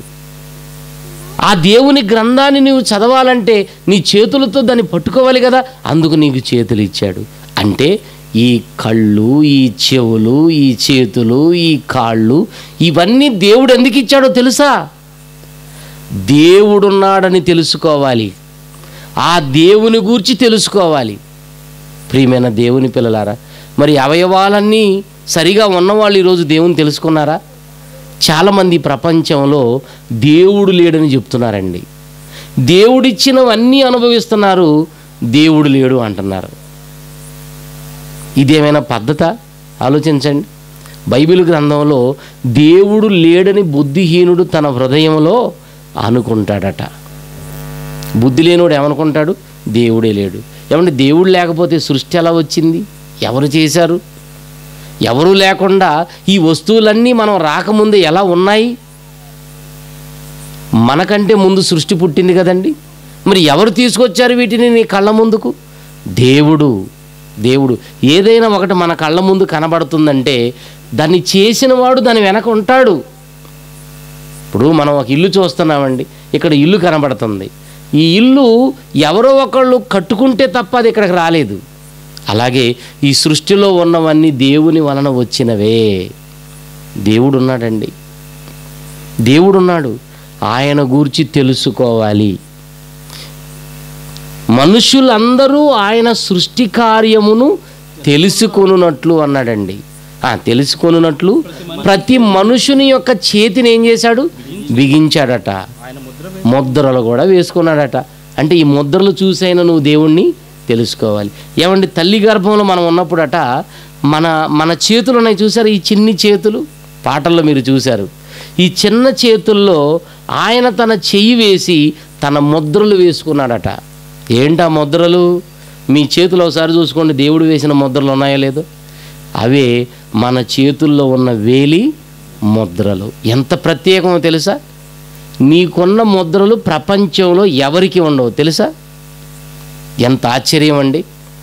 ఆ దేవుని గ్రంథాన్ని నీవు చదవాలంటే నీ చేతులతో దాన్ని పట్టుకోవాలి కదా అందుకు నీకు చేతులు ఇచ్చాడు అంటే ఈ కళ్ళు ఈ చెవులు ఈ చేతులు ఈ కాళ్ళు ఇవన్నీ దేవుడు ఎందుకు ఇచ్చాడో తెలుసా దేవుడున్నాడని తెలుసుకోవాలి ఆ దేవుని గూర్చి తెలుసుకోవాలి ప్రియమైన దేవుని పిల్లలారా మరి అవయవాలన్నీ సరిగా ఉన్నవాళ్ళు ఈరోజు దేవుని తెలుసుకున్నారా చాలామంది ప్రపంచంలో దేవుడు లేడని చెప్తున్నారండి దేవుడిచ్చినవన్నీ అనుభవిస్తున్నారు దేవుడు లేడు అంటున్నారు ఇదేమైనా పద్ధత ఆలోచించండి బైబిల్ గ్రంథంలో దేవుడు లేడని బుద్ధిహీనుడు తన హృదయంలో అనుకుంటాడట బుద్ధి లేనివాడు ఏమనుకుంటాడు దేవుడే లేడు ఏమంటే దేవుడు లేకపోతే సృష్టి ఎలా వచ్చింది ఎవరు చేశారు ఎవరు లేకుండా ఈ వస్తువులన్నీ మనం రాకముందే ఎలా ఉన్నాయి మనకంటే ముందు సృష్టి పుట్టింది కదండి మరి ఎవరు తీసుకొచ్చారు వీటిని నీ కళ్ళ ముందుకు దేవుడు దేవుడు ఏదైనా ఒకటి మన కళ్ళ ముందు కనబడుతుందంటే దాన్ని చేసిన వాడు దాని వెనక ఉంటాడు ఇప్పుడు మనం ఒక ఇల్లు చూస్తున్నామండి ఇక్కడ ఇల్లు కనబడుతుంది ఈ ఇల్లు ఎవరో ఒకళ్ళు కట్టుకుంటే తప్ప అది ఇక్కడికి రాలేదు అలాగే ఈ సృష్టిలో ఉన్నవన్నీ దేవుని వలన వచ్చినవే దేవుడు ఉన్నాడండి దేవుడున్నాడు ఆయన గూర్చి తెలుసుకోవాలి మనుషులందరూ ఆయన సృష్టి కార్యమును తెలుసుకొనున్నట్లు అన్నాడండి ఆ తెలుసుకొనున్నట్లు ప్రతి మనుషుని యొక్క చేతిని ఏం చేశాడు బిగించాడట ఆయన ముద్ర ముద్రలు కూడా వేసుకున్నాడట అంటే ఈ ముద్రలు చూసైనా నువ్వు దేవుణ్ణి తెలుసుకోవాలి ఏమండి తల్లి గర్భంలో మనం ఉన్నప్పుడట మన మన చేతులు ఉన్నాయి చూసారు ఈ చిన్ని చేతులు పాటల్లో మీరు చూశారు ఈ చిన్న చేతుల్లో ఆయన తన చెయ్యి వేసి తన ముద్రలు వేసుకున్నాడట ఏంటా ముద్రలు మీ చేతులు ఒకసారి చూసుకోండి దేవుడు వేసిన ముద్రలు ఉన్నాయో లేదో అవే మన చేతుల్లో ఉన్న వేలి ముద్రలు ఎంత ప్రత్యేకమో తెలుసా నీకున్న ముద్రలు ప్రపంచంలో ఎవరికి ఉండవు తెలుసా ఎంత ఆశ్చర్యం అండి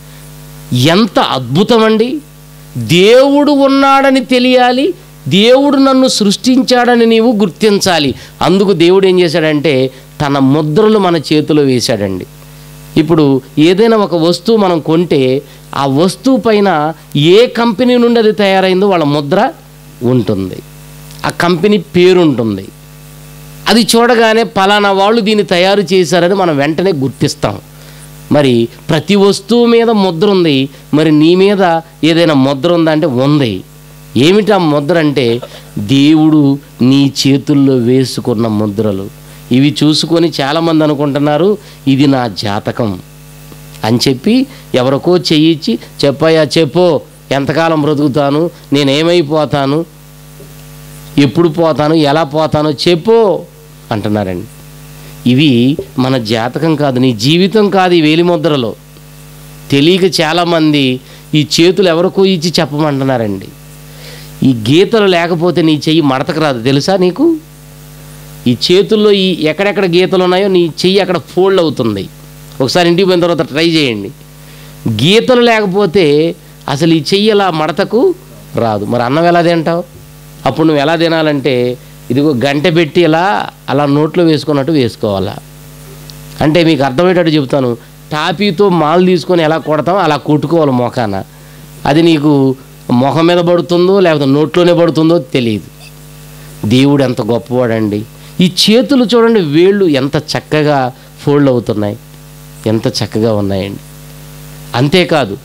ఎంత అద్భుతం అండి దేవుడు ఉన్నాడని తెలియాలి దేవుడు నన్ను సృష్టించాడని నీవు గుర్తించాలి అందుకు దేవుడు ఏం చేశాడంటే తన ముద్రలు మన చేతిలో వేశాడండి ఇప్పుడు ఏదైనా ఒక వస్తువు మనం కొంటే ఆ వస్తువు పైన ఏ కంపెనీ నుండి అది తయారైందో వాళ్ళ ముద్ర ఉంటుంది ఆ కంపెనీ పేరు ఉంటుంది అది చూడగానే పలానా వాళ్ళు దీన్ని తయారు చేశారని మనం వెంటనే గుర్తిస్తాం మరి ప్రతి వస్తువు మీద ముద్ర ఉంది మరి నీ మీద ఏదైనా ముద్ర ఉందా అంటే ఉంది ఏమిటి ఆ ముద్ర అంటే దేవుడు నీ చేతుల్లో వేసుకున్న ముద్రలు ఇవి చూసుకొని చాలామంది అనుకుంటున్నారు ఇది నా జాతకం అని చెప్పి ఎవరికో చెయ్యిచ్చి చెప్పయ్యా చెప్పో ఎంతకాలం బ్రతుకుతాను నేనేమైపోతాను ఎప్పుడు పోతాను ఎలా పోతానో చెప్పు అంటున్నారండి ఇవి మన జాతకం కాదు నీ జీవితం కాదు ఈ వేలిముద్రలో తెలియక చాలామంది ఈ చేతులు ఎవరికో ఇచ్చి చెప్పమంటున్నారండి ఈ గీతలు లేకపోతే నీ చెయ్యి మడతకు రాదు తెలుసా నీకు ఈ చేతుల్లో ఈ ఎక్కడెక్కడ గీతలు ఉన్నాయో నీ చెయ్యి అక్కడ ఫోల్డ్ అవుతుంది ఒకసారి ఇంటికి పోయిన తర్వాత ట్రై చేయండి గీతలు లేకపోతే అసలు ఈ చెయ్యి అలా మడతకు రాదు మరి అన్నం ఎలా తింటావు అప్పుడు నువ్వు ఎలా తినాలంటే ఇదిగో గంట పెట్టి ఇలా అలా నోట్లో వేసుకున్నట్టు వేసుకోవాలా అంటే మీకు అర్థమయ్యేటట్టు చెప్తాను టాపీతో మాలు తీసుకొని ఎలా కొడతామో అలా కొట్టుకోవాలి మొఖాన అది నీకు మొహం మీద పడుతుందో లేకపోతే నోట్లోనే పడుతుందో తెలియదు దేవుడు ఎంత గొప్పవాడండి ఈ చేతులు చూడండి వేళ్ళు ఎంత చక్కగా ఫోల్డ్ అవుతున్నాయి ఎంత చక్కగా ఉన్నాయండి అంతేకాదు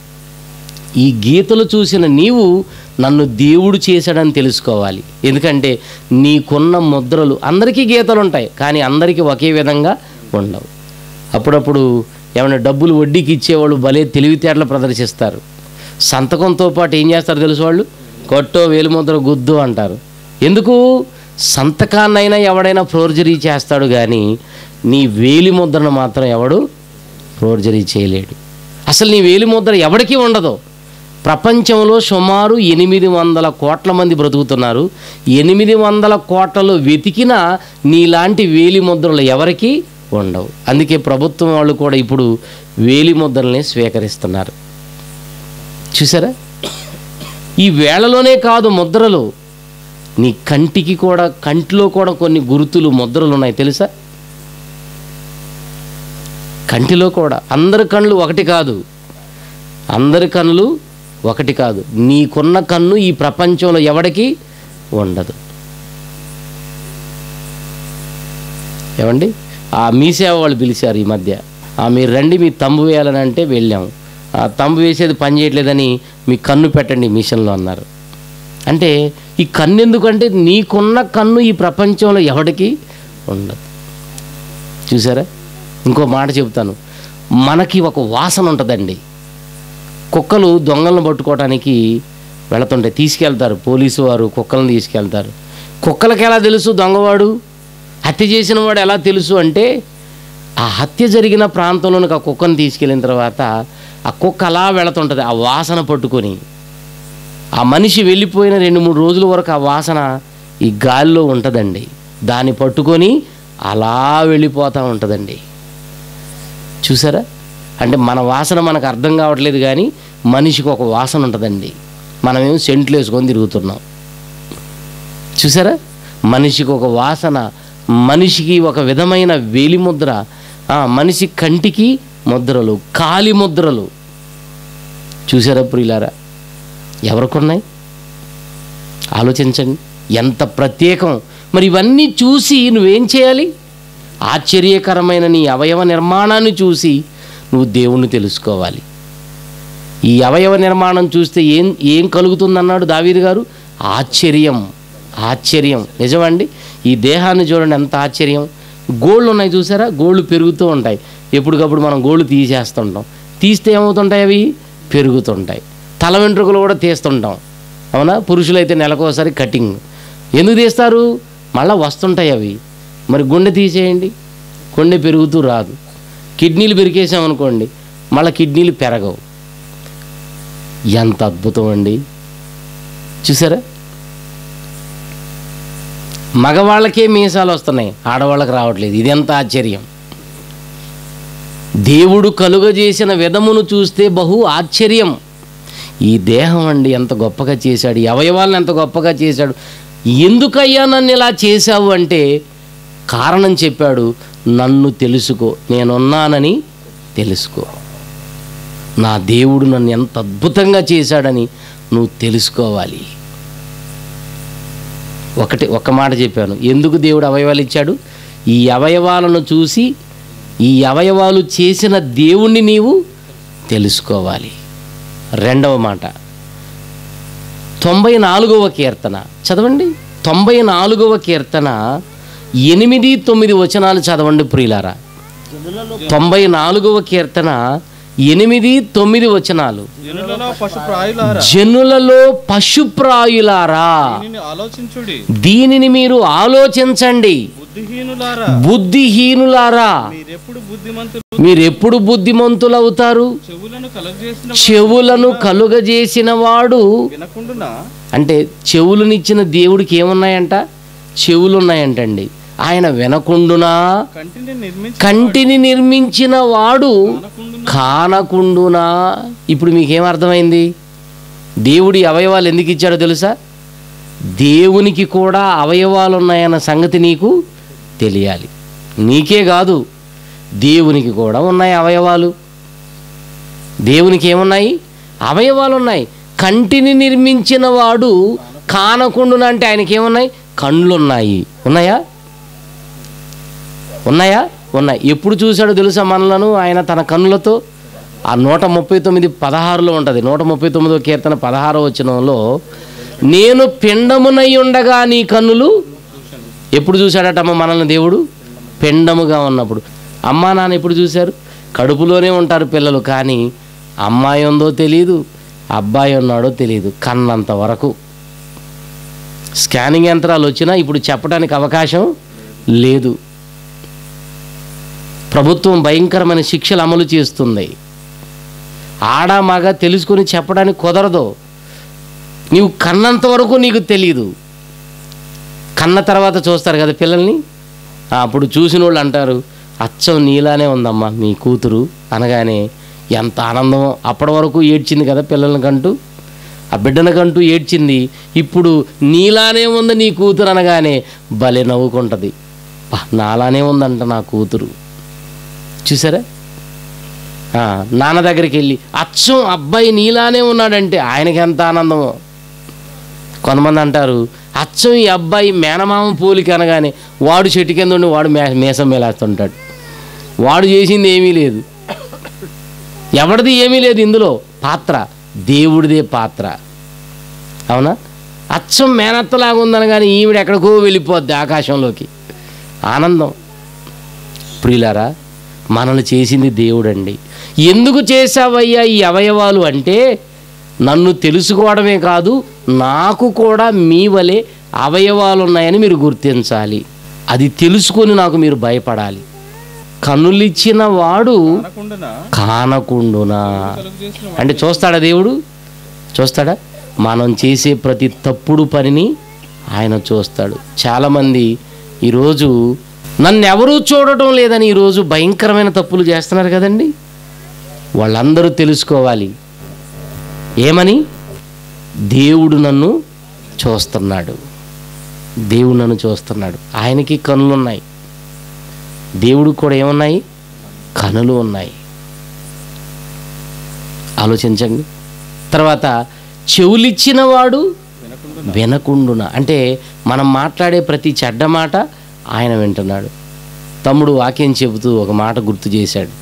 ఈ గీతలు చూసిన నీవు నన్ను దేవుడు చేశాడని తెలుసుకోవాలి ఎందుకంటే నీకున్న ముద్రలు అందరికీ గీతలు ఉంటాయి కానీ అందరికీ ఒకే విధంగా ఉండవు అప్పుడప్పుడు ఏమైనా డబ్బులు వడ్డీకి ఇచ్చేవాళ్ళు భలే తెలివితేటలు ప్రదర్శిస్తారు సంతకంతో పాటు ఏం చేస్తారు తెలుసు వాళ్ళు కొట్టో వేలుముద్ర గుద్దు అంటారు ఎందుకు సంతకాన్నైనా ఎవడైనా ఫోర్జరీ చేస్తాడు కానీ నీ వేలి ముద్రను మాత్రం ఎవడు ఫోర్జరీ చేయలేడు అసలు నీ వేలి ముద్ర ఎవడికి ఉండదు ప్రపంచంలో సుమారు ఎనిమిది వందల కోట్ల మంది బ్రతుకుతున్నారు ఎనిమిది వందల కోట్లలో వెతికినా నీలాంటి వేలి ముద్రలు ఎవరికి ఉండవు అందుకే ప్రభుత్వం వాళ్ళు కూడా ఇప్పుడు వేలి ముద్రల్ని స్వీకరిస్తున్నారు చూసారా ఈ వేళలోనే కాదు ముద్రలు నీ కంటికి కూడా కంటిలో కూడా కొన్ని గుర్తులు ముద్రలు ఉన్నాయి తెలుసా కంటిలో కూడా అందరి కళ్ళు ఒకటి కాదు అందరి కన్నులు ఒకటి కాదు నీకున్న కన్ను ఈ ప్రపంచంలో ఎవడికి ఉండదు ఏమండి ఆ మీ సేవ వాళ్ళు పిలిచారు ఈ మధ్య ఆ మీరు రండి మీ తంబు వేయాలని అంటే వెళ్ళాం ఆ తంబు వేసేది పని చేయట్లేదని మీ కన్ను పెట్టండి మిషన్లో అన్నారు అంటే ఈ కన్ను ఎందుకంటే నీకున్న కన్ను ఈ ప్రపంచంలో ఎవడికి ఉండదు చూసారా ఇంకో మాట చెప్తాను మనకి ఒక వాసన ఉంటుందండి కుక్కలు దొంగలను పట్టుకోవడానికి వెళుతుంటాయి తీసుకెళ్తారు పోలీసు వారు కుక్కలను తీసుకెళ్తారు కుక్కలకి ఎలా తెలుసు దొంగవాడు హత్య చేసిన వాడు ఎలా తెలుసు అంటే ఆ హత్య జరిగిన ప్రాంతంలోనికి ఆ కుక్కను తీసుకెళ్ళిన తర్వాత ఆ కుక్క అలా వెళుతుంటుంది ఆ వాసన పట్టుకొని ఆ మనిషి వెళ్ళిపోయిన రెండు మూడు రోజుల వరకు ఆ వాసన ఈ గాలిలో ఉంటుందండి దాన్ని పట్టుకొని అలా వెళ్ళిపోతూ ఉంటుందండి చూసారా అంటే మన వాసన మనకు అర్థం కావట్లేదు కానీ మనిషికి ఒక వాసన ఉంటుందండి మనమేమో సెంట్లు వేసుకొని తిరుగుతున్నాం చూసారా మనిషికి ఒక వాసన మనిషికి ఒక విధమైన వేలి ముద్ర ఆ, మనిషి కంటికి ముద్రలు కాలి ముద్రలు చూసారా ప్రియులారా ఎవరికున్నాయి ఆలోచించండి ఎంత ప్రత్యేకం మరి ఇవన్నీ చూసి నువ్వేం చేయాలి ఆశ్చర్యకరమైన నీ అవయవ నిర్మాణాన్ని చూసి నువ్వు దేవుణ్ణి తెలుసుకోవాలి ఈ అవయవ నిర్మాణం చూస్తే ఏం ఏం కలుగుతుందన్నాడు దావీదు గారు ఆశ్చర్యం ఆశ్చర్యం నిజమండి ఈ దేహాన్ని చూడండి ఎంత ఆశ్చర్యం గోళ్ళు ఉన్నాయి చూసారా గోళ్ళు పెరుగుతూ ఉంటాయి ఎప్పటికప్పుడు మనం గోళ్ళు తీసేస్తుంటాం తీస్తే ఏమవుతుంటాయి అవి పెరుగుతుంటాయి తల వెంట్రుకలు కూడా తీస్తుంటాం అవునా పురుషులైతే నెలకోసారి కటింగ్ ఎందుకు తీస్తారు మళ్ళీ వస్తుంటాయి అవి మరి గుండె తీసేయండి గుండె పెరుగుతూ రాదు కిడ్నీలు పెరికేసామనుకోండి మళ్ళీ కిడ్నీలు పెరగవు ఎంత అద్భుతం అండి చూసారా మగవాళ్ళకే మీసాలు వస్తున్నాయి ఆడవాళ్ళకి రావట్లేదు ఇది ఎంత ఆశ్చర్యం దేవుడు కలుగజేసిన విధమును చూస్తే బహు ఆశ్చర్యం ఈ దేహం అండి ఎంత గొప్పగా చేశాడు ఈ అవయవాలను ఎంత గొప్పగా చేశాడు ఎందుకయ్యా నన్ను ఇలా చేశావు అంటే కారణం చెప్పాడు నన్ను తెలుసుకో నేనున్నానని తెలుసుకో నా దేవుడు నన్ను ఎంత అద్భుతంగా చేశాడని నువ్వు తెలుసుకోవాలి ఒకటి ఒక మాట చెప్పాను ఎందుకు దేవుడు అవయవాలు ఇచ్చాడు ఈ అవయవాలను చూసి ఈ అవయవాలు చేసిన దేవుణ్ణి నీవు తెలుసుకోవాలి రెండవ మాట తొంభై నాలుగవ కీర్తన చదవండి తొంభై నాలుగవ కీర్తన ఎనిమిది తొమ్మిది వచనాలు చదవండి ప్రియులారా తొంభై నాలుగవ కీర్తన ఎనిమిది తొమ్మిది వచనాలు జనులలో పశుప్రాయులారా జనులలో పశుప్రాయులారా దీనిని ఆలోచించుడి దీనిని మీరు ఆలోచించండి బుద్ధిహీనులారా బుద్ధిహీనులారా మీరెప్పుడు బుద్ధిమంతులు మీరెప్పుడు బుద్ధిమంతులవుతారు చెవులను కలగజేసిన చెవులను కలుగజేసిన వాడు వినకుండునా అంటే చెవులనిచ్చిన దేవుడికి ఏమున్నాయంట చెవులు ఉన్నాయంటండి ఆయన వినకుండునా కంటిని నిర్మించి కంటిని నిర్మించిన వాడు అనకుండునా కానకుండునా ఇప్పుడు మీకేం అర్థమైంది దేవుడి అవయవాలు ఎందుకు ఇచ్చాడో తెలుసా దేవునికి కూడా అవయవాలు ఉన్నాయన్న సంగతి నీకు తెలియాలి నీకే కాదు దేవునికి కూడా ఉన్నాయి అవయవాలు దేవునికి ఏమున్నాయి అవయవాలు ఉన్నాయి కంటిని నిర్మించిన వాడు కానకుండున అంటే ఆయనకి ఏమున్నాయి కళ్ళు ఉన్నాయి ఉన్నాయా ఉన్నాయా ఉన్నాయి ఎప్పుడు చూశాడో తెలుసా మనలను ఆయన తన కన్నులతో ఆ నూట ముప్పై తొమ్మిది పదహారులో ఉంటుంది నూట ముప్పై తొమ్మిదో కీర్తన పదహారో వచనంలో నేను పిండమునై ఉండగా నీ కన్నులు ఎప్పుడు చూశాడటమ్మ మనల్ని దేవుడు పిండముగా ఉన్నప్పుడు అమ్మా నాన్న ఎప్పుడు చూశారు కడుపులోనే ఉంటారు పిల్లలు కానీ అమ్మాయి ఉందో తెలియదు అబ్బాయి ఉన్నాడో తెలియదు కన్నంత వరకు స్కానింగ్ యంత్రాలు వచ్చినా ఇప్పుడు చెప్పడానికి అవకాశం లేదు ప్రభుత్వం భయంకరమైన శిక్షలు అమలు చేస్తుంది ఆడ మగ తెలుసుకొని చెప్పడానికి కుదరదు నీవు కన్నంత వరకు నీకు తెలియదు కన్న తర్వాత చూస్తారు కదా పిల్లల్ని ఆ, అప్పుడు చూసిన వాళ్ళు అంటారు అచ్చం నీలానే ఉందమ్మా మీ కూతురు అనగానే ఎంత ఆనందమో అప్పటి వరకు ఏడ్చింది కదా పిల్లల్ని కంటూ ఆ బిడ్డను కంటూ ఏడ్చింది ఇప్పుడు నీలానే ఉంది నీ కూతురు అనగానే భలే నవ్వుకుంటుంది "బా, నాలానే ఉందంట నా కూతురు చూసారా ఆ, నాన్న దగ్గరికి వెళ్ళి అచ్చం అబ్బాయి నీలానే ఉన్నాడంటే ఆయనకి ఎంత ఆనందమో కొంతమంది అంటారు అచ్చం ఈ అబ్బాయి మేనమామ పోలిక అనగానే వాడు చెట్టు కింద ఉండి వాడు మే మేసం మేలేస్తుంటాడు వాడు చేసింది ఏమీ లేదు ఎవరిది ఏమీ లేదు ఇందులో పాత్ర దేవుడిదే పాత్ర అవునా అచ్చం మేనత్తలాగా ఉందనగానే ఈవిడ ఎక్కడికో వెళ్ళిపోద్ది ఆకాశంలోకి ఆనందం ప్రియులారా మనల్ని చేసింది దేవుడండి ఎందుకు చేశావయ్యా ఈ అవయవాలు అంటే నన్ను తెలుసుకోవడమే కాదు నాకు కూడా మీ వలె అవయవాలు ఉన్నాయని మీరు గుర్తించాలి అది తెలుసుకొని నాకు మీరు భయపడాలి కన్నులిచ్చిన వాడు అనకుండునా కానకుండునా కలుగజేసిన అంటే చూస్తాడా దేవుడు చూస్తాడా మనం చేసే ప్రతి తప్పుడు పనిని ఆయన చూస్తాడు చాలామంది ఈరోజు నన్ను ఎవరూ చూడటం లేదని ఈరోజు భయంకరమైన తప్పులు చేస్తున్నారు కదండి వాళ్ళందరూ తెలుసుకోవాలి ఏమని దేవుడు నన్ను చూస్తున్నాడు దేవుడు నన్ను చూస్తున్నాడు ఆయనకి కనులు ఉన్నాయి దేవుడికి కూడా ఏమున్నాయి కనులు ఉన్నాయి ఆలోచించండి తర్వాత చెవులిచ్చిన వాడు వినకుండునా వినకుండున అంటే మనం మాట్లాడే ప్రతి చెడ్డ మాట ఆయన వింటున్నాడు తమ్ముడు వాక్యం చెబుతూ ఒక మాట గుర్తు చేశాడు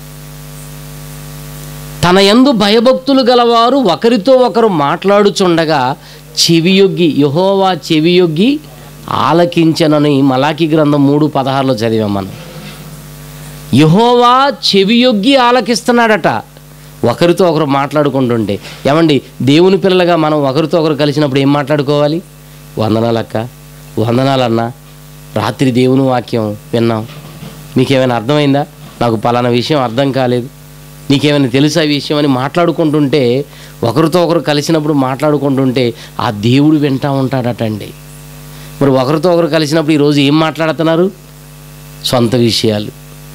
తన యందు భయభక్తులు గలవారు ఒకరితో ఒకరు మాట్లాడుచుండగా చెవియొగ్గి యహోవా చెవియొగ్గి ఆలకించనని మలాకి గ్రంథం మూడు పదహారులో చదివాం మనం యహోవా చెవియొగ్గి ఆలకిస్తున్నాడట ఒకరితో ఒకరు మాట్లాడుకుంటుంటే ఏమండి దేవుని పిల్లలుగా మనం ఒకరితో ఒకరు కలిసినప్పుడు ఏం మాట్లాడుకోవాలి వందనాలక్క వందనాలన్నా రాత్రి దేవుని వాక్యం విన్నాం మీకేమైనా అర్థమైందా నాకు పలానా విషయం అర్థం కాలేదు నీకేమైనా తెలుసా ఈ విషయం అని మాట్లాడుకుంటుంటే ఒకరితో ఒకరు కలిసినప్పుడు మాట్లాడుకుంటుంటే ఆ దేవుడు వింటా ఉంటాడటండి మరి ఒకరితో ఒకరు కలిసినప్పుడు ఈరోజు ఏం మాట్లాడుతున్నారు సొంత విషయాలు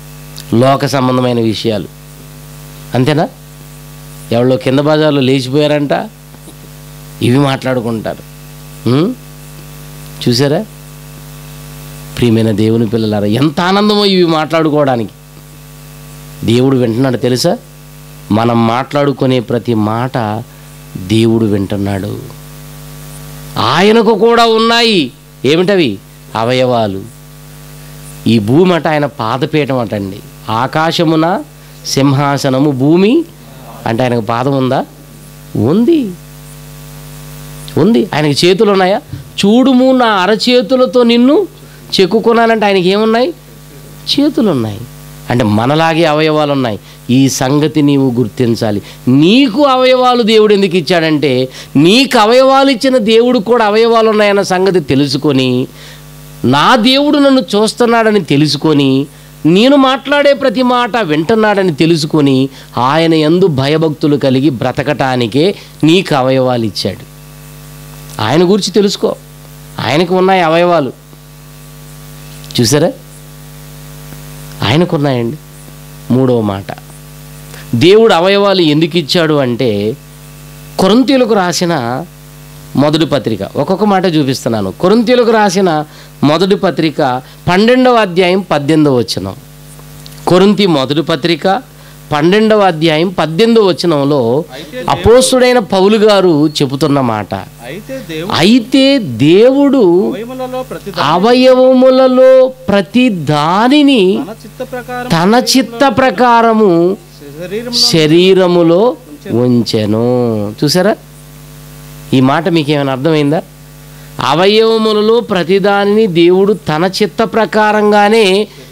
లోక సంబంధమైన విషయాలు అంతేనా ఎవరో కింద బజార్లో లేచిపోయారంట ఇవి మాట్లాడుకుంటారు ఉం? చూసారా ప్రియమైన దేవుని పిల్లలారా ఎంత ఆనందమో ఇవి మాట్లాడుకోవడానికి దేవుడు వింటున్నాడు తెలుసా మనం మాట్లాడుకునే ప్రతి మాట దేవుడు వింటున్నాడు ఆయనకు కూడా ఉన్నాయి ఏమిటవి అవయవాలు ఈ భూమి అట ఆయన పాదపీఠం అటండి ఆకాశమున సింహాసనము భూమి అంటే ఆయనకు పాదం ఉందా ఉంది ఉంది ఆయనకి చేతులు ఉన్నాయా చూడుము నా అరచేతులతో నిన్ను చెక్కుకున్నానంటే ఆయనకి ఏమున్నాయి చేతులు ఉన్నాయి అంటే మనలాగే అవయవాలు ఉన్నాయి ఈ సంగతి నీవు గుర్తించాలి నీకు అవయవాలు దేవుడు ఎందుకు ఇచ్చాడంటే నీకు అవయవాలు ఇచ్చిన దేవుడు కూడా అవయవాలు ఉన్నాయన్న సంగతి తెలుసుకొని నా దేవుడు నన్ను చూస్తున్నాడని తెలుసుకొని నేను మాట్లాడే ప్రతి మాట వింటున్నాడని తెలుసుకొని ఆయన ఎందు భయభక్తులు కలిగి బ్రతకటానికే నీకు అవయవాలు ఇచ్చాడు ఆయన గురించి తెలుసుకో ఆయనకు ఉన్నాయి అవయవాలు చూసారా ఆయనకున్నాయండి మూడవ మాట దేవుడు అవయవాలు ఎందుకు ఇచ్చాడు అంటే కొరంతీలకు రాసిన మొదటి పత్రిక ఒక్కొక్క మాట చూపిస్తున్నాను కొరంతీలకు రాసిన మొదటి పత్రిక పన్నెండవ అధ్యాయం పద్దెనిమిదవ వచనం కొరింతి మొదటి పత్రిక పన్నెండవ అధ్యాయం పద్దెనిమిదవ వచనంలో అయితే అపోస్తుడైన పౌలు గారు చెబుతున్న మాట అయితే దేవుడు అయితే దేవుడు అవయములలో ప్రతి అవయవములలో ప్రతి దానిని తన చిత్త ప్రకారం తన చిత్త ప్రకారము శరీరం శరీరములో ఉంచెను చూసారా ఈ మాట మీకు ఏమైనా అర్థమైందా అవయవములలో ప్రతిదానిని దేవుడు తన చిత్త ప్రకారంగానే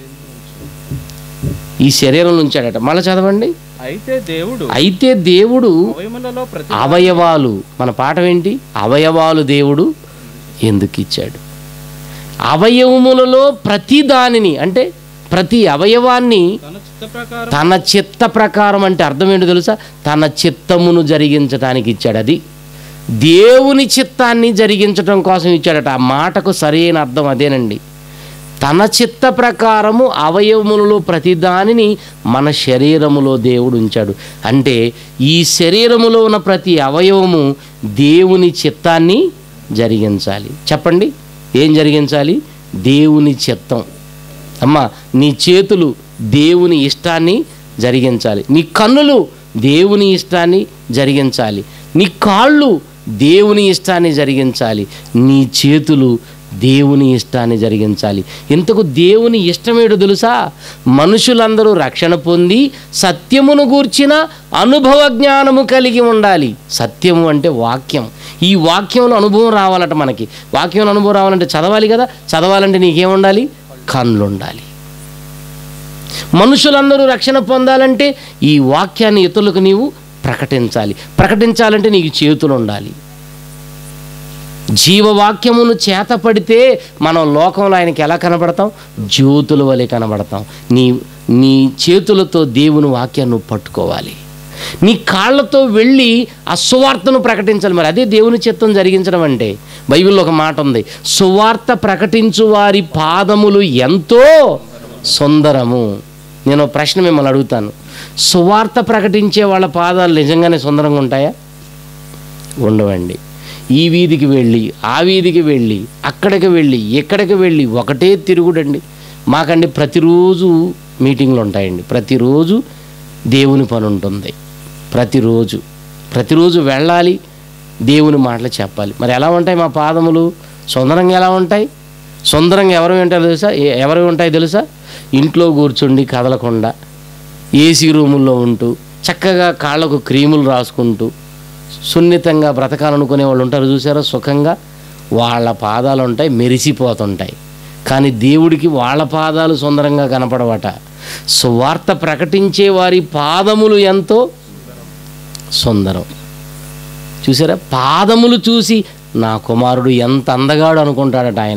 ఈ శరీరంలో ఉంచాడట మళ్ళీ చదవండి అయితే దేవుడు అయితే దేవుడు అవయములలో ప్రతి అవయవాలు మన పాఠం ఏంటి అవయవాలు దేవుడు ఎందుకు ఇచ్చాడు అవయవములలో ప్రతి దానిని అంటే ప్రతి అవయవాన్ని తన చిత్త ప్రకారం తన చిత్త ప్రకారం అంటే అర్థం ఏంటో తెలుసా తన చిత్తమును జరిగించడానికి ఇచ్చాడు అది దేవుని చిత్తాన్ని జరిగించడం కోసం ఇచ్చాడట ఆ మాటకు సరైన అర్థం అదేనండి తన చిత్త ప్రకారము అవయవములలో ప్రతిదానిని మన శరీరములో దేవుడు ఉంచాడు అంటే ఈ శరీరములో ఉన్న ప్రతి అవయవము దేవుని చిత్తాన్ని జరిగించాలి చెప్పండి ఏం జరిగించాలి దేవుని చిత్తం అమ్మ నీ చేతులు దేవుని ఇష్టాన్ని జరిగించాలి నీ కన్నులు దేవుని ఇష్టాన్ని జరిగించాలి నీ కాళ్ళు దేవుని ఇష్టాన్ని జరిగించాలి నీ చేతులు దేవుని ఇష్టాన్ని జరిగించాలి ఇంతకు దేవుని ఇష్టమేడు తెలుసా మనుషులందరూ రక్షణ పొంది సత్యమును గూర్చిన అనుభవ జ్ఞానము కలిగి ఉండాలి సత్యము అంటే వాక్యం ఈ వాక్యంలో అనుభవం రావాలట మనకి వాక్యంలో అనుభవం రావాలంటే చదవాలి కదా చదవాలంటే నీకేం ఉండాలి కళ్ళు ఉండాలి మనుషులందరూ రక్షణ పొందాలంటే ఈ వాక్యాన్ని ఇతరులకు నీవు ప్రకటించాలి ప్రకటించాలంటే నీకు చేతులు ఉండాలి జీవవాక్యమును చేతపడితే మనం లోకంలో ఆయనకి ఎలా కనబడతాం జ్యోతుల వలె కనబడతాం నీ నీ చేతులతో దేవుని వాక్యాన్ని నువ్వు పట్టుకోవాలి నీ కాళ్ళతో వెళ్ళి ఆ సువార్తను ప్రకటించాలి మరి అదే దేవుని చిత్తం జరిగించడం అంటే బైబిల్లో ఒక మాట ఉంది సువార్త ప్రకటించు వారి పాదములు ఎంతో సుందరము నేను ఒక ప్రశ్న మిమ్మల్ని అడుగుతాను సువార్త ప్రకటించే వాళ్ళ పాదాలు నిజంగానే సుందరంగా ఉంటాయా ఉండవండి ఈ వీధికి వెళ్ళి ఆ వీధికి వెళ్ళి అక్కడికి వెళ్ళి ఇక్కడికి వెళ్ళి ఒకటే తిరుగుడండి మాకండి ప్రతిరోజు మీటింగ్లు ఉంటాయండి ప్రతిరోజు దేవుని పని ఉంటుంది ప్రతిరోజు ప్రతిరోజు వెళ్ళాలి దేవుని మాటలు చెప్పాలి మరి ఎలా ఉంటాయి మా పాదములు సుందరంగా ఎలా ఉంటాయి సుందరంగా ఎవరు ఉంటాయో తెలుసా ఏ- ఎవరు ఉంటాయి తెలుసా ఇంట్లో కూర్చుండి కదలకుండా ఏసీ రూముల్లో ఉంటూ చక్కగా కాళ్ళకు క్రీములు రాసుకుంటూ సున్నితంగా బ్రతకాలనుకునే వాళ్ళు ఉంటారు చూసారా సుఖంగా వాళ్ళ పాదాలు ఉంటాయి మెరిసిపోతుంటాయి కానీ దేవుడికి వాళ్ళ పాదాలు సుందరంగా కనపడవట సువార్త ప్రకటించే వారి పాదములు ఎంతో సుందరం చూసారా పాదములు చూసి నా కుమారుడు ఎంత అందగాడు అనుకుంటాడట ఆయన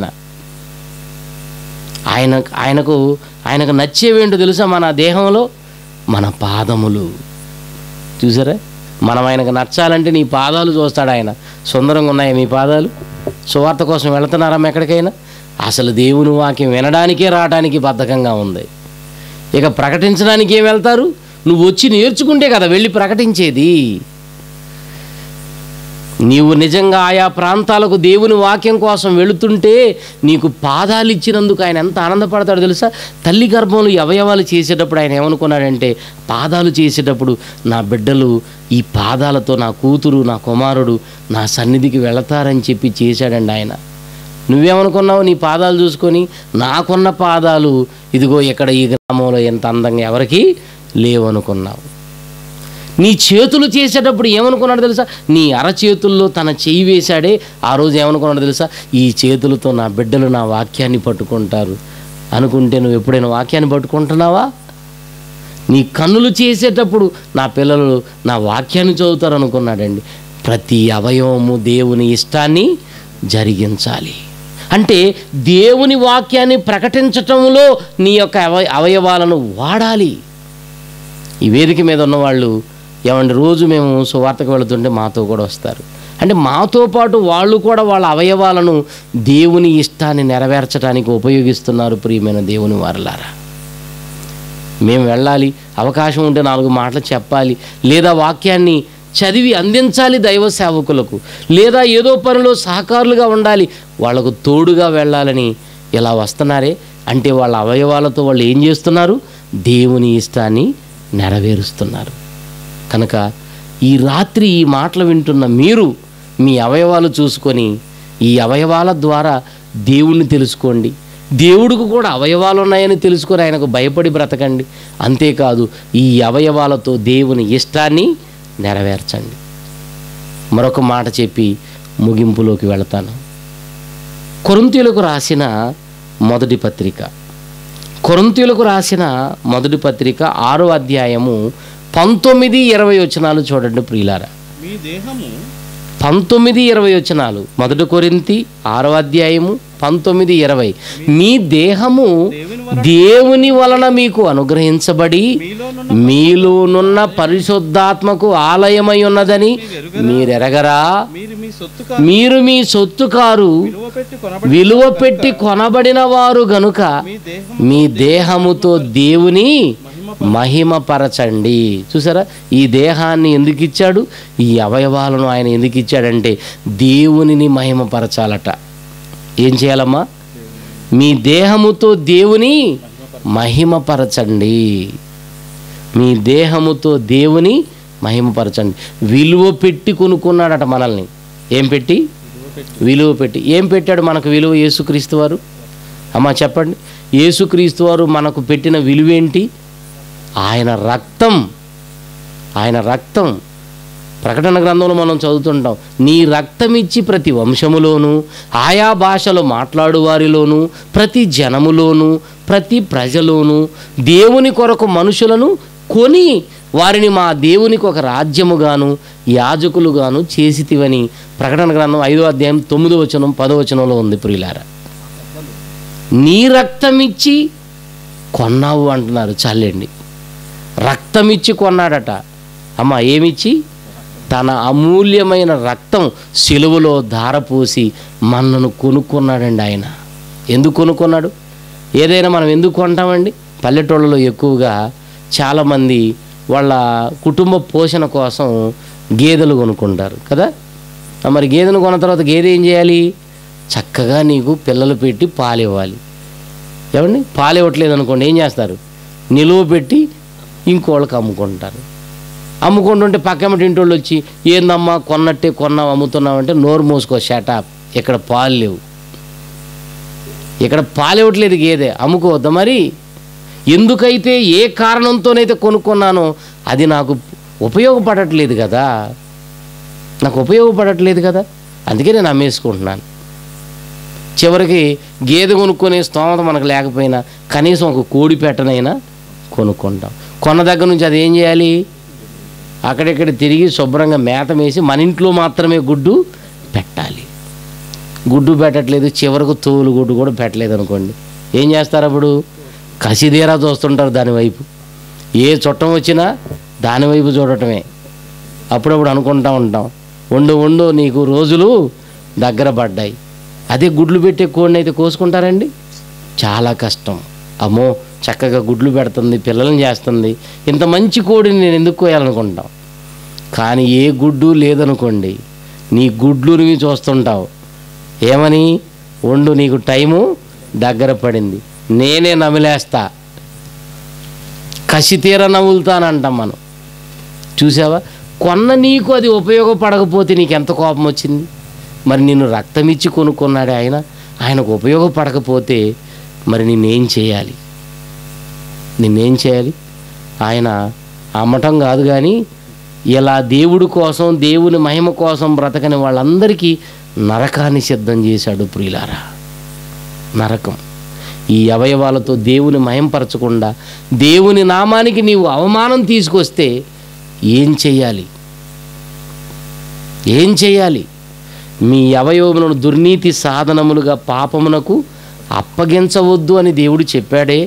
ఆయన ఆయనకు ఆయనకు నచ్చేవేంటో తెలుసా మన దేహంలో మన పాదములు చూసారా మనం ఆయనకు నచ్చాలంటే నీ పాదాలు చూస్తాడు ఆయన సుందరంగా ఉన్నాయి మీ పాదాలు సువార్త కోసం వెళుతున్నారా ఎక్కడికైనా అసలు దేవుని వాక్యం వినడానికే రావడానికి బద్ధకంగా ఉంది ఇక ప్రకటించడానికి ఏం వెళ్తారు నువ్వు వచ్చి నేర్చుకుంటే కదా వెళ్ళి ప్రకటించేది నీవు నిజంగా ఆయా ప్రాంతాలకు దేవుని వాక్యం కోసం వెళుతుంటే నీకు పాదాలు ఇచ్చినందుకు ఆయన ఎంత ఆనందపడతాడో తెలుసా తల్లి గర్భంలో ఈ అవయవాలు చేసేటప్పుడు ఆయన ఏమనుకున్నాడంటే పాదాలు చేసేటప్పుడు నా బిడ్డలు ఈ పాదాలతో నా కూతురు నా కుమారుడు నా సన్నిధికి వెళతారని చెప్పి చేశాడండి ఆయన నువ్వేమనుకున్నావు నీ పాదాలు చూసుకొని నాకున్న పాదాలు ఇదిగో ఇక్కడ ఈ గ్రామంలో ఎంత అందంగా ఎవరికి లేవనుకున్నావు నీ చేతులు చేసేటప్పుడు ఏమనుకున్నాడు తెలుసా నీ అరచేతుల్లో తన చెయ్యి వేశాడే ఆ రోజు ఏమనుకున్నాడు తెలుసా ఈ చేతులతో నా బిడ్డలు నా వాక్యాన్ని పట్టుకుంటారు అనుకుంటే నువ్వు ఎప్పుడైనా వాక్యాన్ని పట్టుకుంటున్నావా నీ కన్నులు చేసేటప్పుడు నా పిల్లలు నా వాక్యాన్ని చదువుతారు అనుకున్నాడండి ప్రతి అవయవము దేవుని ఇష్టాన్ని జరిగించాలి అంటే దేవుని వాక్యాన్ని ప్రకటించటంలో నీ యొక్క అవ అవయవాలను వాడాలి ఈ వేదిక మీద ఉన్నవాళ్ళు ఏమంటే రోజు మేము సువార్తకు వెళుతుంటే మాతో కూడా వస్తారు అంటే మాతో పాటు వాళ్ళు కూడా వాళ్ళ అవయవాలను దేవుని ఇష్టాన్ని నెరవేర్చడానికి ఉపయోగిస్తున్నారు ప్రియమైన దేవుని వారలారా మేము వెళ్ళాలి అవకాశం ఉంటే నాలుగు మాటలు చెప్పాలి లేదా వాక్యాన్ని చదివి అందించాలి దైవ సేవకులకు లేదా ఏదో పనిలో సహకారులుగా ఉండాలి వాళ్ళకు తోడుగా వెళ్ళాలని ఇలా వస్తున్నారే అంటే వాళ్ళ అవయవాలతో వాళ్ళు ఏం చేస్తున్నారు దేవుని ఇష్టాన్ని నెరవేరుస్తున్నారు కనుక ఈ రాత్రి ఈ మాటలు వింటున్న మీరు మీ అవయవాలు చూసుకొని ఈ అవయవాల ద్వారా దేవుణ్ణి తెలుసుకోండి దేవుడికి కూడా అవయవాలు ఉన్నాయని తెలుసుకొని ఆయనకు భయపడి బ్రతకండి అంతేకాదు ఈ అవయవాలతో దేవుని ఇష్టాన్ని నెరవేర్చండి మరొక మాట చెప్పి ముగింపులోకి వెళతాను కొరింతీయులకు రాసిన మొదటి పత్రిక కొరింతీయులకు రాసిన మొదటి పత్రిక ఆరో అధ్యాయము పంతొమ్మిది ఇరవై వచనాలు చూడండి ప్రియులారా మీ దేహము పంతొమ్మిది ఇరవై వచనాలు మొదటి కొరింతి ఆరో అధ్యాయము పంతొమ్మిది ఇరవై మీ దేహము దేవుని దేవుని వలన మీకు అనుగ్రహించబడి మీలోనున్న మీలోనున్న పరిశుద్ధాత్మకు ఆలయమై ఉన్నదని మీరెరగరా మీరు మీ సొత్తు మీరు మీ సొత్తు కారు విలువ పెట్టి కొనబడి విలువ పెట్టి కొనబడిన వారు గనుక మీ దేహం మీ దేహముతో దేవుని మహిమపరచండి చూసారా ఈ దేహాన్ని ఎందుకు ఇచ్చాడు ఈ అవయవాలను ఆయన ఎందుకు ఇచ్చాడంటే దేవునిని మహిమపరచాలట ఏం చేయాలమ్మా మీ దేహముతో దేవుని మహిమపరచండి మీ దేహముతో దేవుని మహిమపరచండి విలువ పెట్టి కొనుక్కున్నాడట మనల్ని ఏం పెట్టి విలువ పెట్టి ఏం పెట్టాడు మనకు విలువ యేసుక్రీస్తు వారు అమ్మా చెప్పండి యేసుక్రీస్తు వారు మనకు పెట్టిన విలువేంటి ఆయన రక్తం ఆయన రక్తం ప్రకటన గ్రంథంలో మనం చదువుతుంటాం నీ రక్తం ఇచ్చి ప్రతి వంశములోను ఆయా భాషలు మాట్లాడు వారిలోను ప్రతి జనములోను ప్రతి ప్రజలోను దేవుని కొరకు మనుషులను కొని వారిని మా దేవునికి ఒక రాజ్యముగాను యాజకులుగాను చేసితివని ప్రకటన గ్రంథం ఐదో అధ్యాయం తొమ్మిదో వచనం పదో వచనంలో ఉంది ప్రియులారా నీ రక్తం ఇచ్చి కొన్నావు అంటున్నారు చాలండి రక్తం ఇచ్చి కొన్నాడట అమ్మ ఏమిచ్చి తన అమూల్యమైన రక్తం సిలువలో ధారపోసి మనను కొనుక్కున్నాడండి ఆయన ఎందుకు కొనుక్కున్నాడు ఏదైనా మనం ఎందుకు కొంటామండి పల్లెటూళ్ళలో ఎక్కువగా చాలామంది వాళ్ళ కుటుంబ పోషణ కోసం గేదెలు కొనుక్కుంటారు కదా ఆ మరి గేదెను కొన్న తర్వాత గేదె ఏం చేయాలి చక్కగా నీకు పిల్లలు పెట్టి పాలు ఇవ్వాలి ఏమండి పాలు ఇవ్వట్లేదు అనుకోండి ఏం చేస్తారు నిలువ పెట్టి ఇంకోళ్ళకి అమ్ముకుంటారు అమ్ముకుంటుంటే పక్కమటి ఇంటోళ్ళు వచ్చి ఏందమ్మా కొన్నట్టే కొన్నావు అమ్ముతున్నావు అంటే నోరు మూసుకో షటాప్ ఇక్కడ పాలు లేవు ఇక్కడ పాలు ఇవ్వట్లేదు గేదె అమ్ముకోవద్దా మరి ఎందుకైతే ఏ కారణంతోనైతే కొనుక్కున్నానో అది నాకు ఉపయోగపడట్లేదు కదా నాకు ఉపయోగపడట్లేదు కదా అందుకే నేను అమ్మేసుకుంటున్నాను చివరికి గేదె కొనుక్కునే స్తోమత మనకు లేకపోయినా కనీసం ఒక కోడి పెట్టనైనా కొనుక్కుంటాం కొన్న దగ్గర నుంచి అది ఏం చేయాలి అక్కడెక్కడ తిరిగి శుభ్రంగా మేత వేసి మన ఇంట్లో మాత్రమే గుడ్డు పెట్టాలి గుడ్డు పెట్టట్లేదు చివరకు తోలు గుడ్డు కూడా పెట్టలేదు అనుకోండి ఏం చేస్తారు అప్పుడు కసిదీరా చూస్తుంటారు దాని వైపు ఏ చుట్టం వచ్చినా దాని వైపు చూడటమే అప్పుడప్పుడు అనుకుంటా ఉంటాం వండు వండు నీకు రోజులు దగ్గర పడ్డాయి అదే గుడ్లు పెట్టే కోడిని అయితే కోసుకుంటారండి చాలా కష్టం అమ్మో చక్కగా గుడ్లు పెడుతుంది పిల్లల్ని చేస్తుంది ఇంత మంచి కోడిని నేను ఎందుకు కోయాలనుకుంటాం కానీ ఏ గుడ్డు లేదనుకోండి నీ గుడ్లు నువ్వు చూస్తుంటావు ఏమని వండు నీకు టైము దగ్గర పడింది నేనే నమిలేస్తా కసి తీర నవ్వులుతానంటాం మనం చూసావా కొన్న నీకు అది ఉపయోగపడకపోతే నీకు ఎంత కోపం వచ్చింది మరి నిన్ను రక్తం ఇచ్చి కొనుక్కున్నాడే ఆయన ఆయనకు ఉపయోగపడకపోతే మరి నిన్నేం చేయాలి నిన్నేం చేయాలి ఆయన అమ్మటం కాదు కానీ ఇలా దేవుడి కోసం దేవుని మహిమ కోసం బ్రతకని వాళ్ళందరికీ నరకాన్ని సిద్ధం చేశాడు ప్రియులారా నరకం ఈ అవయవాలతో దేవుని మహింపరచకుండా దేవుని నామానికి నీవు అవమానం తీసుకొస్తే ఏం చెయ్యాలి ఏం చేయాలి మీ అవయవములను దుర్నీతి సాధనములుగా పాపమునకు అప్పగించవద్దు అని దేవుడు చెప్పాడే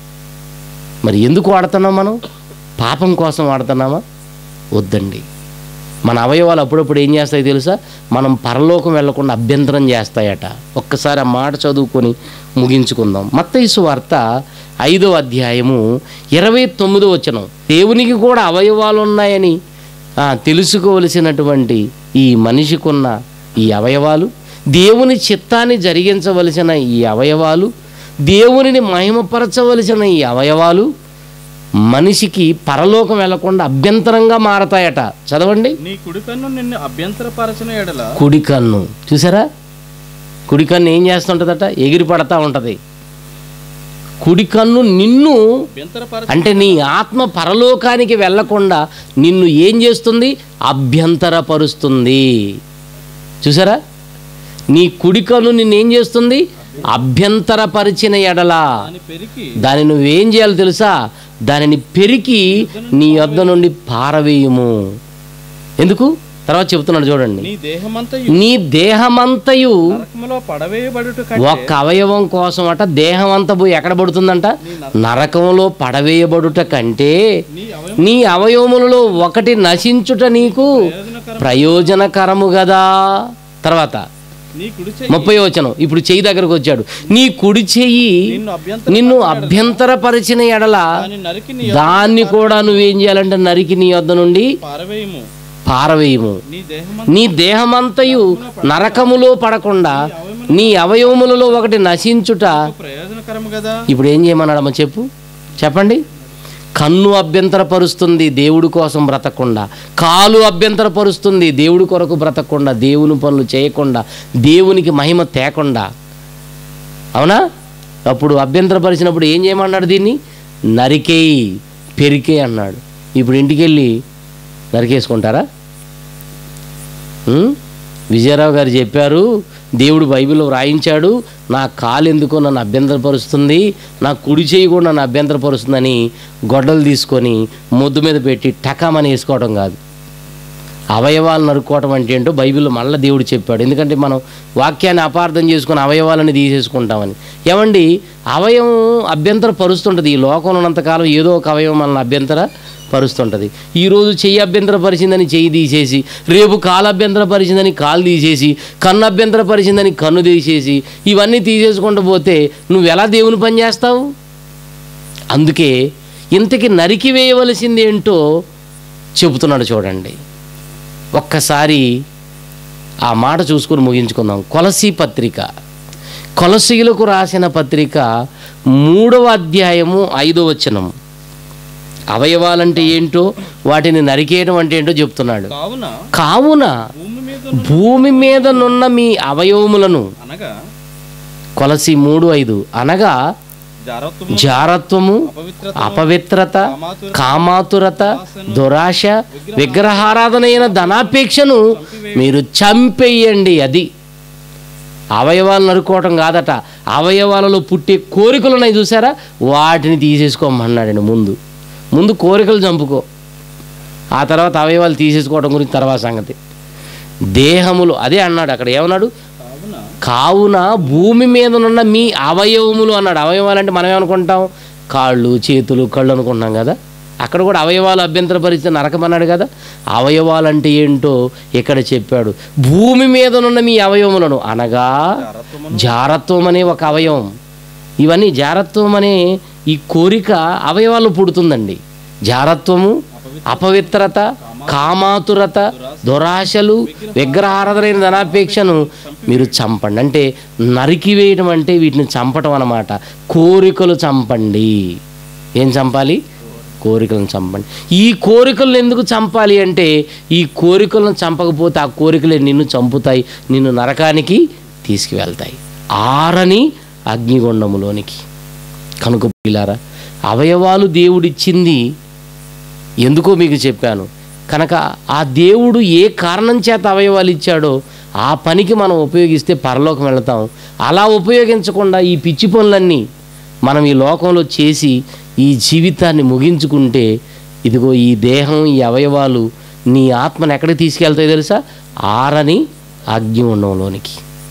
మరి ఎందుకు వాడుతున్నాం మనం పాపం కోసం వాడుతున్నామా వద్దండి మన అవయవాలు అప్పుడప్పుడు ఏం చేస్తాయి తెలుసా మనం పరలోకం వెళ్లకుండా అభ్యంతరం చేస్తాయట ఒక్కసారి ఆ మాట చదువుకొని ముగించుకుందాం మత్తయిసు వార్త ఐదో అధ్యాయము ఇరవై తొమ్మిదో వచనం దేవునికి కూడా అవయవాలు ఉన్నాయని ఆ, తెలుసుకోవలసినటువంటి ఈ మనిషికున్న ఈ అవయవాలు దేవుని చిత్తాన్ని జరిగించవలసిన ఈ అవయవాలు దేవునిని మహిమపరచవలసిన ఈ అవయవాలు మనిషికి పరలోకం వెళ్లకుండా అభ్యంతరంగా మారతాయట చదవండి నీ కుడి కన్ను నిన్ను అభ్యంతరపరచిన ఎడల కుడి కన్ను చూసారా కుడి కన్ను ఏం చేస్తుంటుందట ఎగిరి పడతా ఉంటుంది కుడి కన్ను నిన్ను అభ్యంతరపరచ అంటే నీ ఆత్మ పరలోకానికి వెళ్ళకుండా నిన్ను ఏం చేస్తుంది అభ్యంతరపరుస్తుంది చూసారా నీ కుడి కన్ను నిన్ను ఏం చేస్తుంది అభ్యంతరపరిచిన ఎడలా అని పెరికి దాన్ని నువ్వేం చేయాలి తెలుసా దానిని పెరికి నీ యొద్ద నుండి పారవేయుము ఎందుకు తర్వాత చెప్తున్నాడు చూడండి నీ దేహమంతా నీ దేహమంతయు నరకములో పడవేయబడుట ఒక్క అవయవం కోసం అట దేహం అంతా పోయి ఎక్కడ పడుతుందంట నరకంలో పడవేయబడుట కంటే నీ అవయం నీ అవయవములలో ఒకటి నశించుట నీకు ప్రయోజనకరం ప్రయోజనకరము కదా తర్వాత నీ కుడి చెయ్యి ముప్పై వచనం ఇప్పుడు చెయ్యి దగ్గరకు వచ్చాడు నీ కుడి చెయ్యి నిన్ను అభ్యంతర నిన్ను అభ్యంతరపరిచిన ఎడల దాని నరికి నీ దాన్ని కూడా నువ్వేం చేయాలంటే నరికి నీ వద్ద నుండి పారవేయము పారవేయము నీ దేహం నీ దేహమంతయు నరకములో పడకుండా నీ అవయవములలో ఒకటి నశించుట ప్రయోజనకరము కదా ఇప్పుడు ఏం చేయమన్నాడమ్మ చెప్పు చెప్పండి కన్ను అభ్యంతరపరుస్తుంది దేవుడి కోసం బ్రతకకుండా కాలు అభ్యంతరపరుస్తుంది దేవుడి కొరకు బ్రతకకుండా దేవుని పనులు చేయకుండా దేవునికి మహిమ తేకుండా అవునా అప్పుడు అభ్యంతరపరిచినప్పుడు ఏం చేయమన్నాడు దీన్ని నరికేయి పెరికే అన్నాడు ఇప్పుడు ఇంటికి వెళ్ళి నరికేసుకుంటారా ఉం? విజయరావు గారు చెప్పారు దేవుడు బైబిల్లో వ్రాయించాడు నా కాలు ఎందుకో నన్ను అభ్యంతరపరుస్తుంది నా కుడి చేయి కూడా నన్ను అభ్యంతరపరుస్తుందని గొడ్డలు తీసుకొని ముద్దు మీద పెట్టి టకామని వేసుకోవడం కాదు అవయవాలు నరుక్కోవటం అంటే ఏంటో బైబిల్లో మళ్ళీ దేవుడు చెప్పాడు ఎందుకంటే మనం వాక్యాన్ని అపార్థం చేసుకుని అవయవాలని తీసేసుకుంటామని ఏమండి అవయవం అభ్యంతర పరుస్తుంటుంది ఈ లోకంలో ఉన్నంతకాలం ఏదో ఒక అవయవం మనల్ని అభ్యంతర పరుస్తుంటుంది ఈరోజు చెయ్యి అభ్యంతర పరిచిందని చెయ్యి తీసేసి రేపు కాలు అభ్యంతర పరిచిందని కాలు తీసేసి కన్ను అభ్యంతర పరిచిందని కన్ను తీసేసి ఇవన్నీ తీసేసుకుంటూ పోతే నువ్వు ఎలా దేవుని పని చేస్తావు అందుకే ఇంతకి నరికి వేయవలసింది ఏంటో చెబుతున్నాడు చూడండి ఒక్కసారి ఆ మాట చూసుకుని ముగించుకుందాం కొలసి పత్రిక కొలసీలకు రాసిన పత్రిక మూడవ అధ్యాయము ఐదో వచనం అవయవాలంటే ఏంటో వాటిని నరికేయడం అంటే ఏంటో చెప్తున్నాడు కావున కావున భూమి మీద భూమి మీద నున్న మీ అవయవములను అనగా కొలసి మూడు ఐదు అనగా జారత్వము జారత్వము అపవిత్రత అపవిత్రత కామాతురత, కామాతురత దురాశ విగ్రహారాధనైన ధనాపేక్షను మీరు చంపేయండి అది అవయవాలు నరుకోవటం కాదట అవయవాలలో పుట్టే కోరికలు ఉన్నాయి చూసారా వాటిని తీసేసుకోమన్నాడండి ముందు ముందు కోరికలు చంపుకో ఆ తర్వాత అవయవాలు తీసేసుకోవడం గురించి తర్వాత సంగతి దేహములు అదే అన్నాడు అక్కడ ఏమన్నాడు కావున కావున భూమి మీద ఉన్న మీ అవయవములు అన్నాడు అవయవాలు అంటే మనం ఏమనుకుంటాం కాళ్ళు చేతులు కళ్ళు అనుకుంటాం కదా అక్కడ కూడా అవయవాలు అభ్యంతరపరిస్తే నరకం అన్నాడు కదా అవయవాలు అంటే ఏంటో ఇక్కడ చెప్పాడు భూమి మీద ఉన్న మీ అవయవములను అనగా జారత్వము జారత్వం అనే ఒక అవయవం ఇవన్నీ జారత్వం అనే ఈ కోరిక అవయవాలు పుడుతుందండి జారత్వము అపవిత్రత కామాతురత దురాశలు విగ్రహారాధనైన ధనాపేక్షను మీరు చంపండి అంటే నరికివేయడం అంటే వీటిని చంపటం అన్నమాట కోరికలు చంపండి ఏం చంపాలి కోరికలను చంపండి ఈ కోరికలను ఎందుకు చంపాలి అంటే ఈ కోరికలను చంపకపోతే ఆ కోరికలే నిన్ను చంపుతాయి నిన్ను నరకానికి తీసుకువెళ్తాయి ఆరని అగ్నిగుండములోనికి కనుక పిల్లారా అవయవాలు దేవుడిచ్చింది ఎందుకో మీకు చెప్పాను కనుక ఆ దేవుడు ఏ కారణం చేత అవయవాలు ఇచ్చాడో ఆ పనికి మనం ఉపయోగిస్తే పరలోకం వెళతాం అలా ఉపయోగించకుండా ఈ పిచ్చి పనులన్నీ మనం ఈ లోకంలో చేసి ఈ జీవితాన్ని ముగించుకుంటే ఇదిగో ఈ దేహం ఈ అవయవాలు నీ ఆత్మను ఎక్కడికి తీసుకెళ్తాయో తెలుసా ఆరని అగ్ని ఉండంలోనికి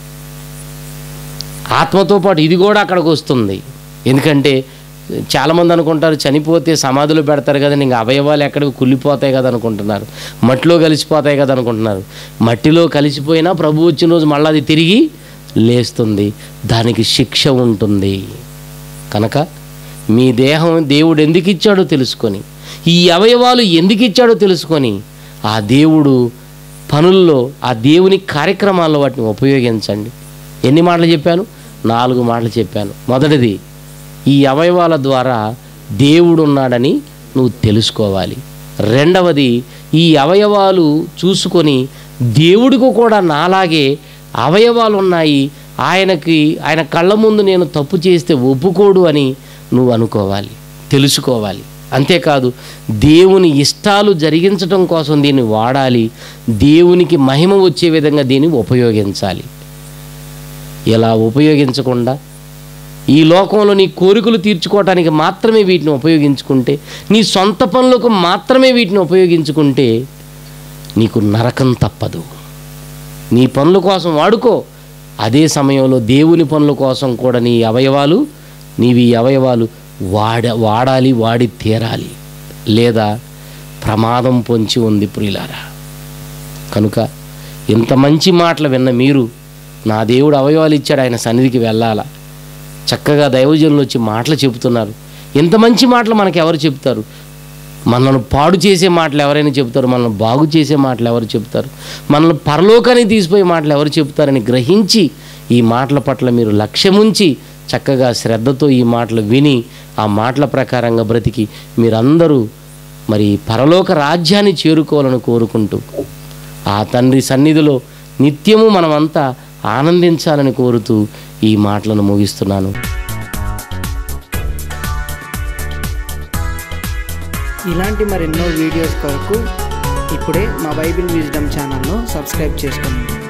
ఆత్మతో పాటు ఇది కూడా అక్కడికి వస్తుంది ఎందుకంటే చాలామంది అనుకుంటారు చనిపోతే సమాధులు పెడతారు కదా ఇంకా అవయవాలు ఎక్కడికి కుళ్ళిపోతాయి కదా అనుకుంటున్నారు మట్టిలో కలిసిపోతాయి కదా అనుకుంటున్నారు మట్టిలో కలిసిపోయినా ప్రభు వచ్చిన రోజు మళ్ళీ అది తిరిగి లేస్తుంది దానికి శిక్ష ఉంటుంది కనుక మీ దేహం దేవుడు ఎందుకు ఇచ్చాడో తెలుసుకొని ఈ అవయవాలు ఎందుకు ఇచ్చాడో తెలుసుకొని ఆ దేవుడు పనుల్లో ఆ దేవుని కార్యక్రమాల్లో వాటిని ఉపయోగించండి ఎన్ని మాటలు చెప్పాను నాలుగు మాటలు చెప్పాను మొదటిది ఈ అవయవాల ద్వారా దేవుడు ఉన్నాడని నువ్వు తెలుసుకోవాలి రెండవది ఈ అవయవాలు చూసుకొని దేవుడికి కూడా నాలాగే అవయవాలు ఉన్నాయి ఆయనకి ఆయన కళ్ళ ముందు నేను తప్పు చేస్తే ఒప్పుకోడు అని నువ్వు అనుకోవాలి తెలుసుకోవాలి అంతేకాదు దేవుని ఇష్టాలు జరిగించటం కోసం దీన్ని వాడాలి దేవునికి మహిమ వచ్చే విధంగా దీన్ని ఉపయోగించాలి ఇలా ఉపయోగించకుండా ఈ లోకంలో నీ కోరికలు తీర్చుకోవటానికి మాత్రమే వీటిని ఉపయోగించుకుంటే నీ సొంత పనులకు మాత్రమే వీటిని ఉపయోగించుకుంటే నీకు నరకం తప్పదు నీ పనుల కోసం వాడుకో అదే సమయంలో దేవుని పనుల కోసం కూడా నీ అవయవాలు నీవి ఈ అవయవాలు వాడ వాడాలి వాడి తీరాలి లేదా ప్రమాదం పొంచి ఉంది ప్రియులారా కనుక ఇంత మంచి మాటలు విన్న మీరు నా దేవుడు అవయవాలు ఇచ్చాడు ఆయన సన్నిధికి వెళ్ళాలా చక్కగా దైవజనులు వచ్చి మాటలు చెబుతున్నారు ఇంత మంచి మాటలు మనకు ఎవరు చెప్తారు మనల్ని పాడు చేసే మాటలు ఎవరైనా చెప్తారు మనల్ని బాగు చేసే మాటలు ఎవరు చెప్తారు మనల్ని పరలోకానికి తీసిపోయే మాటలు ఎవరు చెప్తారని గ్రహించి ఈ మాటల పట్ల మీరు లక్ష్యముంచి చక్కగా శ్రద్ధతో ఈ మాటలు విని ఆ మాటల ప్రకారంగా బ్రతికి మీరందరూ మరి పరలోక రాజ్యాన్ని చేరుకోవాలని కోరుకుంటూ ఆ తండ్రి సన్నిధిలో నిత్యము మనమంతా ఆనందించాలని కోరుతూ ఈ మాటలను ముగిస్తున్నాను ఇలాంటి మరెన్నో వీడియోస్ కొరకు ఇప్పుడే మా బైబిల్ విజ్డమ్ ఛానల్ను సబ్స్క్రైబ్ చేసుకోండి